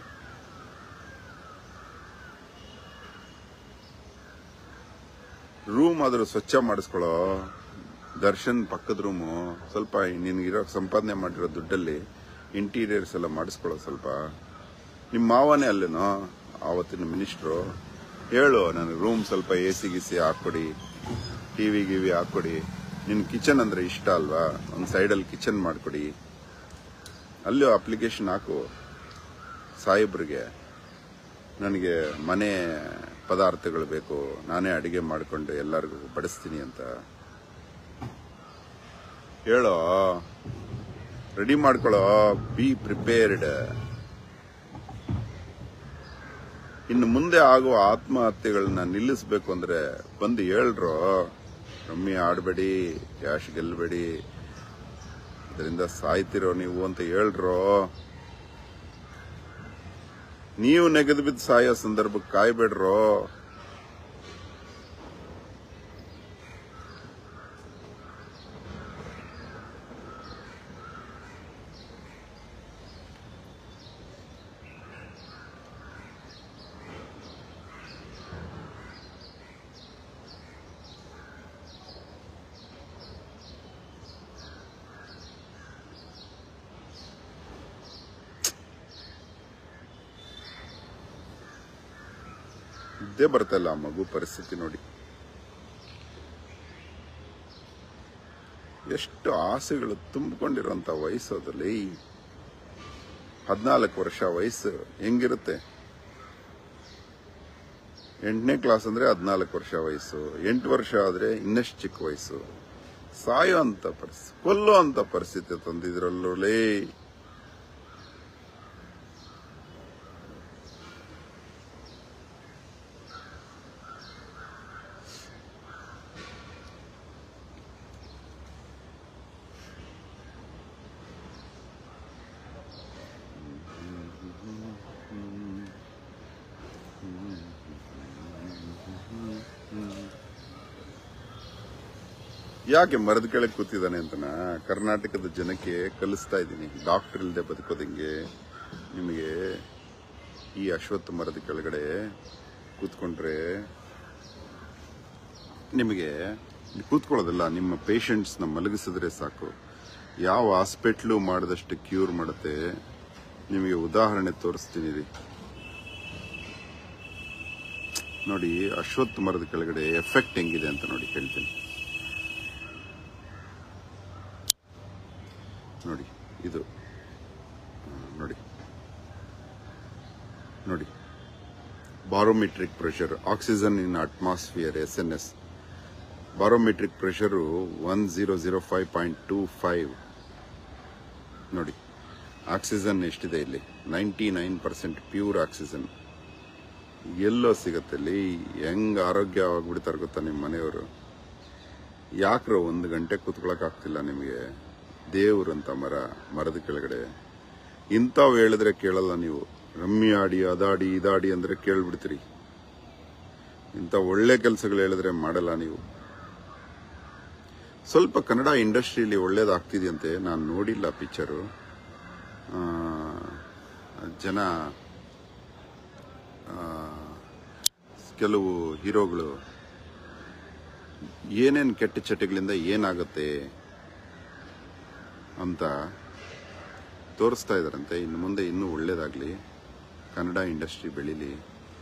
ರೂಮ್ ಆದ್ರೂ ಸ್ವಚ್ಛ ಮಾಡಿಸ್ಕೊಳ್ಳೋ ದರ್ಶನ್ ಪಕ್ಕದ ರೂಮು ಸ್ವಲ್ಪ ನಿನ್ಗಿರೋ ಸಂಪಾದನೆ ಮಾಡಿರೋ ದುಡ್ಡಲ್ಲಿ ಇಂಟೀರಿಯರ್ಸ್ ಎಲ್ಲ ಮಾಡಿಸ್ಕೊಳ್ಳೋ ಸ್ವಲ್ಪ ನಿಮ್ಮ ಮಾವನೇ ಅಲ್ಲೇನೋ ಆವತ್ತಿನ ಮಿನಿಸ್ಟ್ರು ಹೇಳು ನನಗೆ ರೂಮ್ ಸ್ವಲ್ಪ ಎ ಸಿ ಗಿಸಿ ಹಾಕ್ಕೊಡಿ ಟಿವಿ ಗಿವಿ ಹಾಕ್ಕೊಡಿ ನಿನ್ ಕಿಚನ್ ಅಂದ್ರೆ ಇಷ್ಟ ಅಲ್ವಾ ಒಂದು ಸೈಡಲ್ಲಿ ಕಿಚನ್ ಮಾಡ್ಕೊಡಿ ಅಲ್ಲೂ ಅಪ್ಲಿಕೇಶನ್ ಹಾಕು ಸಾಹೇಬ್ರಿಗೆ ನನಗೆ ಮನೆ ಪದಾರ್ಥಗಳು ಬೇಕು ನಾನೇ ಅಡಿಗೆ ಮಾಡಿಕೊಂಡು ಎಲ್ಲರಿಗೂ ಬಡಿಸ್ತೀನಿ ಅಂತ ಹೇಳೋ ರೆಡಿ ಮಾಡ್ಕೊಳ್ಳೋ ಬಿ ಪ್ರಿಪೇರ್ಡ್ ಇನ್ನು ಮುಂದೆ ಆಗುವ ಆತ್ಮಹತ್ಯೆಗಳನ್ನ ನಿಲ್ಲಿಸಬೇಕು ಅಂದ್ರೆ ಬಂದು ಹೇಳ್ರೋ ರಮ್ಮಿ ಆಡಬೇಡಿ ಕ್ಯಾಶ್ ಗೆಲ್ಬೇಡಿ ಇದರಿಂದ ಸಾಯ್ತಿರೋ ನೀವು ಅಂತ ಹೇಳ್ರೋ ನೀವು ನೆಗೆದು ಬಿದ್ದು ಸಾಯೋ ಸಂದರ್ಭಕ್ಕೆ ಕಾಯ್ಬೇಡ್ರೋ ಇದ್ದೇ ಬರ್ತಲ್ಲ ಆ ಮಗು ಪರಿಸ್ಥಿತಿ ನೋಡಿ ಎಷ್ಟು ಆಸೆಗಳು ತುಂಬಿಕೊಂಡಿರೋಂಥ ವಯಸ್ಸು ಅದಲ್ಲಿ ಹದಿನಾಲ್ಕು ವರ್ಷ ವಯಸ್ಸು ಹೆಂಗಿರುತ್ತೆ ಎಂಟನೇ ಕ್ಲಾಸ್ ಅಂದ್ರೆ ಹದಿನಾಲ್ಕು ವರ್ಷ ವಯಸ್ಸು ಎಂಟು ವರ್ಷ ಆದ್ರೆ ಇನ್ನಷ್ಟು ಚಿಕ್ಕ ವಯಸ್ಸು ಸಾಯೋ ಅಂತ ಪರಿಸ್ಥಿತಿ ಕೊಲ್ಲೋ ಅಂತ ಪರಿಸ್ಥಿತಿ ತಂದಿದ್ರಲ್ಲೇ ಯಾಕೆ ಮರದ ಕೆಳಗೆ ಕೂತಿದ್ದಾನೆ ಅಂತನ ಕರ್ನಾಟಕದ ಜನಕ್ಕೆ ಕಲಿಸ್ತಾ ಇದ್ದೀನಿ ಡಾಕ್ಟರ್ ಇಲ್ಲದೆ ಬದುಕೋದಂಗೆ ನಿಮಗೆ ಈ ಅಶ್ವತ್ಥ ಮರದ ಕೆಳಗಡೆ ಕೂತ್ಕೊಂಡ್ರೆ ನಿಮಗೆ ಕೂತ್ಕೊಳ್ಳೋದಿಲ್ಲ ನಿಮ್ಮ ಪೇಷಂಟ್ಸ್ನ ಮಲಗಿಸಿದ್ರೆ ಸಾಕು ಯಾವ ಹಾಸ್ಪಿಟ್ಲು ಮಾಡಿದಷ್ಟು ಕ್ಯೂರ್ ಮಾಡುತ್ತೆ ನಿಮಗೆ ಉದಾಹರಣೆ ತೋರಿಸ್ತೀನಿ ರೀ ನೋಡಿ ಅಶ್ವತ್ಥ ಮರದ ಕೆಳಗಡೆ ಎಫೆಕ್ಟ್ ಹೆಂಗಿದೆ ಅಂತ ನೋಡಿ ಹೇಳ್ತೀನಿ ನೋಡಿ ಇದು ಆ, ನೋಡಿ ನೋಡಿ barometric pressure oxygen in atmosphere S N S barometric pressure one zero zero five point two five ನೋಡಿ ಆಕ್ಸಿಜನ್ ಎಷ್ಟಿದೆ ಇಲ್ಲಿ ninety nine percent pure oxygen ಎಲ್ಲೋ ಸಿಗತ್ತೆ ಇಲ್ಲಿ ಹೆಂಗ್ ಆರೋಗ್ಯವಾಗ್ಬಿಡ್ತಾರೆ ಗೊತ್ತಾ ನಿಮ್ಮ ಮನೆಯವರು ಯಾಕ್ರೋ ಒಂದು ಗಂಟೆ ಕೂತ್ಕೊಳಕ್ ಆಗ್ತಿಲ್ಲ ನಿಮಗೆ ದೇವ್ರಂತ ಮರ ಮರದ ಕೆಳಗಡೆ ಇಂಥವು ಹೇಳಿದ್ರೆ ಕೇಳಲ್ಲ ನೀವು ರಮ್ಮಿ ಆಡಿ ಅದಾಡಿ ಇದಾಡಿ ಅಂದ್ರೆ ಕೇಳ್ಬಿಡ್ತೀರಿ ಇಂಥ ಒಳ್ಳೆ ಕೆಲಸಗಳು ಹೇಳಿದ್ರೆ ಮಾಡಲ್ಲ ನೀವು ಸ್ವಲ್ಪ ಕನ್ನಡ ಇಂಡಸ್ಟ್ರಿಯಲ್ಲಿ ಒಳ್ಳೇದಾಗ್ತಿದೆಯಂತೆ ನಾನು ನೋಡಿಲ್ಲ ಪಿಕ್ಚರು ಜನ ಆ, ಕೆಲವು ಹೀರೋಗಳು ಏನೇನು ಕೆಟ್ಟ ಚಟಗಳಿಂದ ಏನಾಗುತ್ತೆ ಅಂತ ತೋರಿಸ್ತಾ ಇದಾರಂತೆ ಇನ್ನು ಮುಂದೆ ಇನ್ನೂ ಒಳ್ಳೇದಾಗ್ಲಿ ಕನ್ನಡ ಇಂಡಸ್ಟ್ರಿ ಬೆಳೀಲಿ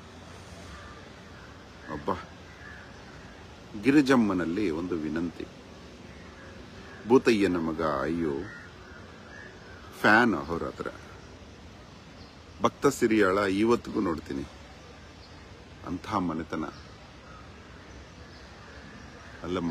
ಒಬ್ಬ ಗಿರಿಜಮ್ಮನಲ್ಲಿ ಒಂದು ವಿನಂತಿ ಭೂತಯ್ಯನ ಮಗ ಅಯ್ಯೋ ಫ್ಯಾನ್ ಅವ್ರ ಹತ್ರ ಭಕ್ತ ಸಿರಿಯಾಳ ಇವತ್ತಿಗೂ ನೋಡ್ತೀನಿ ಅಂಥ ಮನೆತನ ಅಲ್ಲಮ್ಮ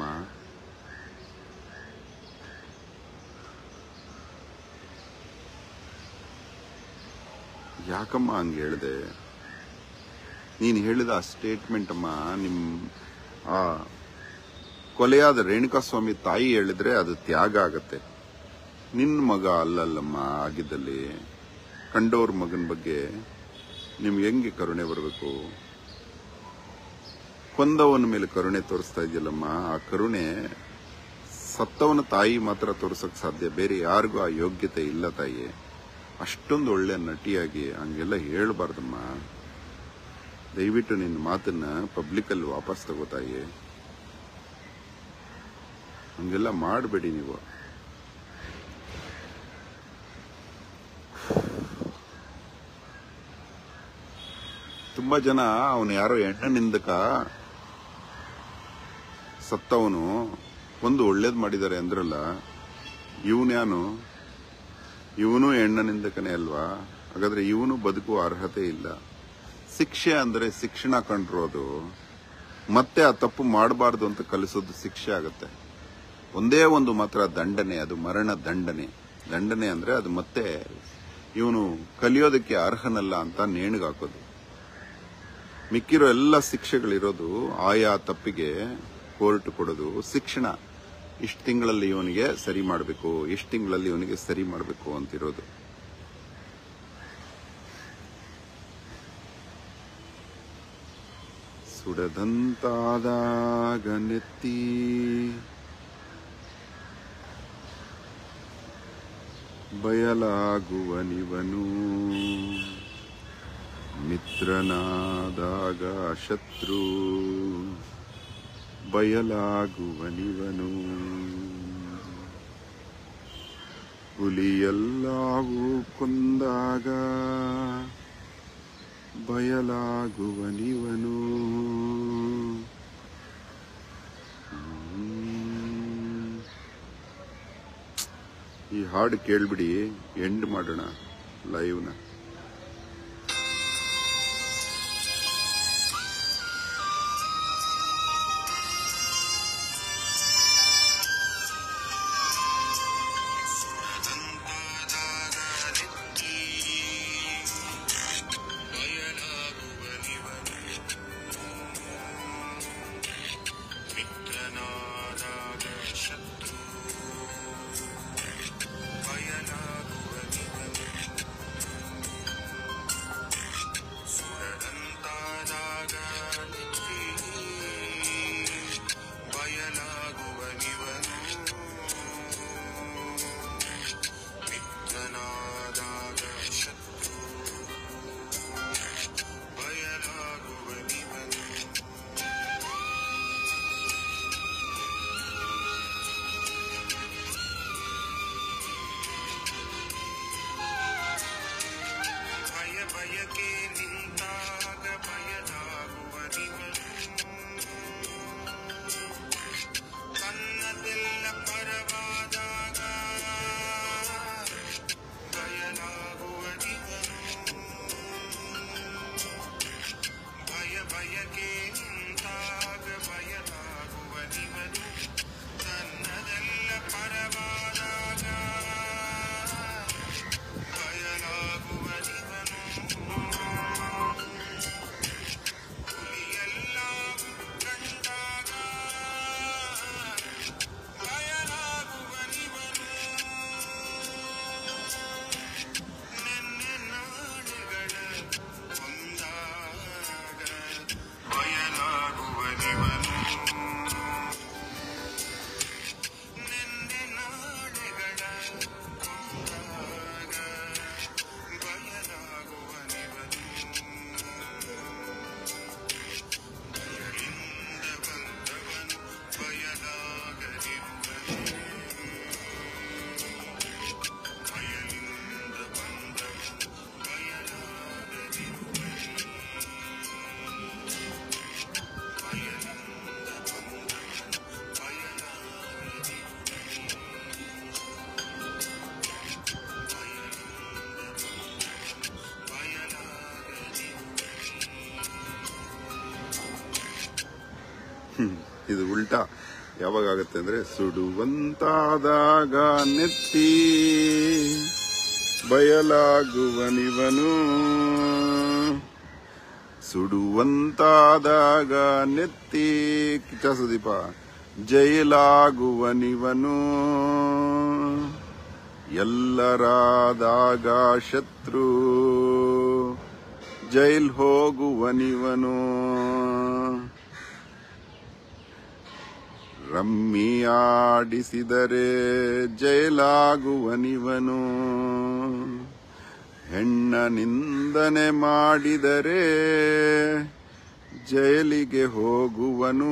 ಯಾಕಮ್ಮ ಹಂಗೆ ಹೇಳಿದೆ ನೀನು ಹೇಳಿದ ಆ ಸ್ಟೇಟ್ಮೆಂಟ್ ಅಮ್ಮ ನಿಮ್ ಆ ಕೊಲೆಯಾದ ರೇಣುಕಾಸ್ವಾಮಿ ತಾಯಿ ಹೇಳಿದ್ರೆ ಅದು ತ್ಯಾಗ ಆಗತ್ತೆ ನಿನ್ನ ಮಗ ಅಲ್ಲಲ್ಲಮ್ಮ ಆಗಿದ್ದಲ್ಲಿ ಕಂಡೋರ್ ಮಗನ ಬಗ್ಗೆ ನಿಮ್ಗೆ ಹೆಂಗೆ ಕರುಣೆ ಬರಬೇಕು ಕೊಂದವನ ಮೇಲೆ ಕರುಣೆ ತೋರಿಸ್ತಾ ಇದೆಯಲ್ಲಮ್ಮ ಆ ಕರುಣೆ ಸತ್ತವನ ತಾಯಿ ಮಾತ್ರ ತೋರ್ಸಕ್ ಸಾಧ್ಯ ಬೇರೆ ಯಾರಿಗೂ ಆ ಯೋಗ್ಯತೆ ಇಲ್ಲ ತಾಯಿ ಅಷ್ಟೊಂದು ಒಳ್ಳೆ ನಟಿಯಾಗಿ ಹಂಗೆಲ್ಲ ಹೇಳ್ಬಾರ್ದಮ್ಮ ದಯವಿಟ್ಟು ನಿನ್ನ ಮಾತನ್ನ ಪಬ್ಲಿಕಲ್ಲಿ ವಾಪಸ್ ತಗೋತಾಯಿ ಹಂಗೆಲ್ಲ ಮಾಡಬೇಡಿ ನೀವು ತುಂಬಾ ಜನ ಅವನು ಯಾರೋ ಎಣ್ಣ ನಿಂದಕ ಸತ್ತವನು ಒಂದು ಒಳ್ಳೇದ್ ಮಾಡಿದ್ದಾರೆ ಅಂದ್ರಲ್ಲ ಇವನ್ಯಾನು ಇವನು ಹೆಣ್ಣ ನಿಂದಕನೇ ಅಲ್ವಾ ಹಾಗಾದ್ರೆ ಇವನು ಬದುಕುವ ಅರ್ಹತೆ ಇಲ್ಲ ಶಿಕ್ಷೆ ಅಂದ್ರೆ ಶಿಕ್ಷಣ ಕಂಡ್ರೋದು ಮತ್ತೆ ಆ ತಪ್ಪು ಮಾಡಬಾರ್ದು ಅಂತ ಕಲಿಸೋದು ಶಿಕ್ಷೆ ಆಗತ್ತೆ ಒಂದೇ ಒಂದು ಮಾತ್ರ ದಂಡನೆ ಅದು ಮರಣ ದಂಡನೆ ದಂಡನೆ ಅಂದ್ರೆ ಅದು ಮತ್ತೆ ಇವನು ಕಲಿಯೋದಕ್ಕೆ ಅರ್ಹನಲ್ಲ ಅಂತ ನೇಣಿಗಾಕೋದು ಮಿಕ್ಕಿರೋ ಎಲ್ಲ ಶಿಕ್ಷೆಗಳಿರೋದು ಆಯಾ ತಪ್ಪಿಗೆ ಕೋರ್ಟ್ ಕೊಡೋದು ಶಿಕ್ಷಣ ಇಷ್ಟು ತಿಂಗಳಲ್ಲಿ ಇವನಿಗೆ ಸರಿ ಮಾಡಬೇಕು ಇಷ್ಟು ತಿಂಗಳಲ್ಲಿ ಇವನಿಗೆ ಸರಿ ಮಾಡಬೇಕು ಅಂತಿರೋದು ಸುಡದಂತಾದಾಗ ನೆತ್ತಿ ಬಯಲಾಗುವನಿವನು ಮಿತ್ರನಾದಾಗ ಶತ್ರು ಬಯಲಾಗುವನಿವನು ಹುಲಿಯೆಲ್ಲವೂ ಕೊಂದಾಗ ಬಯಲಾಗುವನಿವನು ಹ್ಮ್. ಈ ಹಾಡು ಕೇಳ್ಬಿಡಿ ಎಂಡ್ ಮಾಡೋಣ ಲೈವ್ನ ಭಯ ಭಯಕ್ಕೆ ನಿಂತಾಗ ಬಯಲಾಗುವನಿವನು ತನ್ನದೆಲ್ಲ ಪರವಾದಾಗ ಬಯಲಾಗುವನಿವನು ಭಯ ಭಯಕ್ಕೆ ನಿಂತಾಗ ಬಯಲಾಗುವನಿವನು ತನ್ನದೆಲ್ಲ ಪರವಾದಾಗ ಬಯಲಾಗುವನಿವನು ಹುಲಿಯೆಲ್ಲವೂ ಕಂಡಾಗ ಬಯಲಾಗುವನಿವನು ನೆನ್ನೆ ನಾಳೆಗಳ ಒಂದಾಗ ಬಯಲಾಗುವನಿವನು ನೆನ್ನೆ ನಾಳೆಗಳ ಒಂದಾಗ ಬಯಲಾಗುವನಿವನು ಬಯಲಿಂದ ಬಂದವನು ಬಯಲಾಗದಿರುವನು ಬಯಲಿಂದ ಬಂದವನು ಬಯಲಾಗದಿರುವನು ಬಯಲಿಂದ ಬಂದವನು ಹ್ಮ್. ಇದು ಉಲ್ಟಾ ಯಾವಾಗ ಆಗುತ್ತೆ ಅಂದ್ರೆ ಸುಡುವಂತಾದಾಗ ನೆತ್ತಿ ಬಯಲಾಗುವನಿವನು ಸುಡುವಂತಾದಾಗ ನೆತ್ತಿ ಕಿಚ್ಚ ಸುದೀಪ ಜೈಲಾಗುವನಿವನು ಎಲ್ಲರಾದಾಗ ಶತ್ರು ಜೈಲ್ ಹೋಗುವನಿವನು ರಮ್ಮಿಯಾಡಿಸಿದರೆ ಜೈಲಾಗುವನಿವನು ಹೆಣ್ಣ ನಿಂದನೆ ಮಾಡಿದರೆ ಜೈಲಿಗೆ ಹೋಗುವನು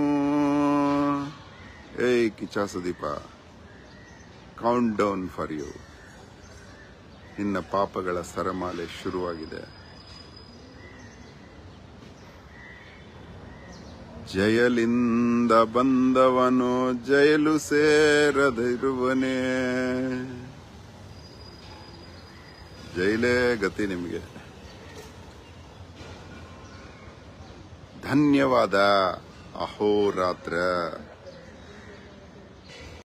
ಏಯ್ Kichcha Sudeep countdown for you ನಿನ್ನ ಪಾಪಗಳ ಸರಮಾಲೆ ಶುರುವಾಗಿದೆ ಜಯಲಿಂದ ಬಂದವನು ಜೈಲು ಸೇರದಿರುವನೇ ಜೈಲೇ ಗತಿ ನಿಮಗೆ ಧನ್ಯವಾದ ಅಹೋರಾತ್ರ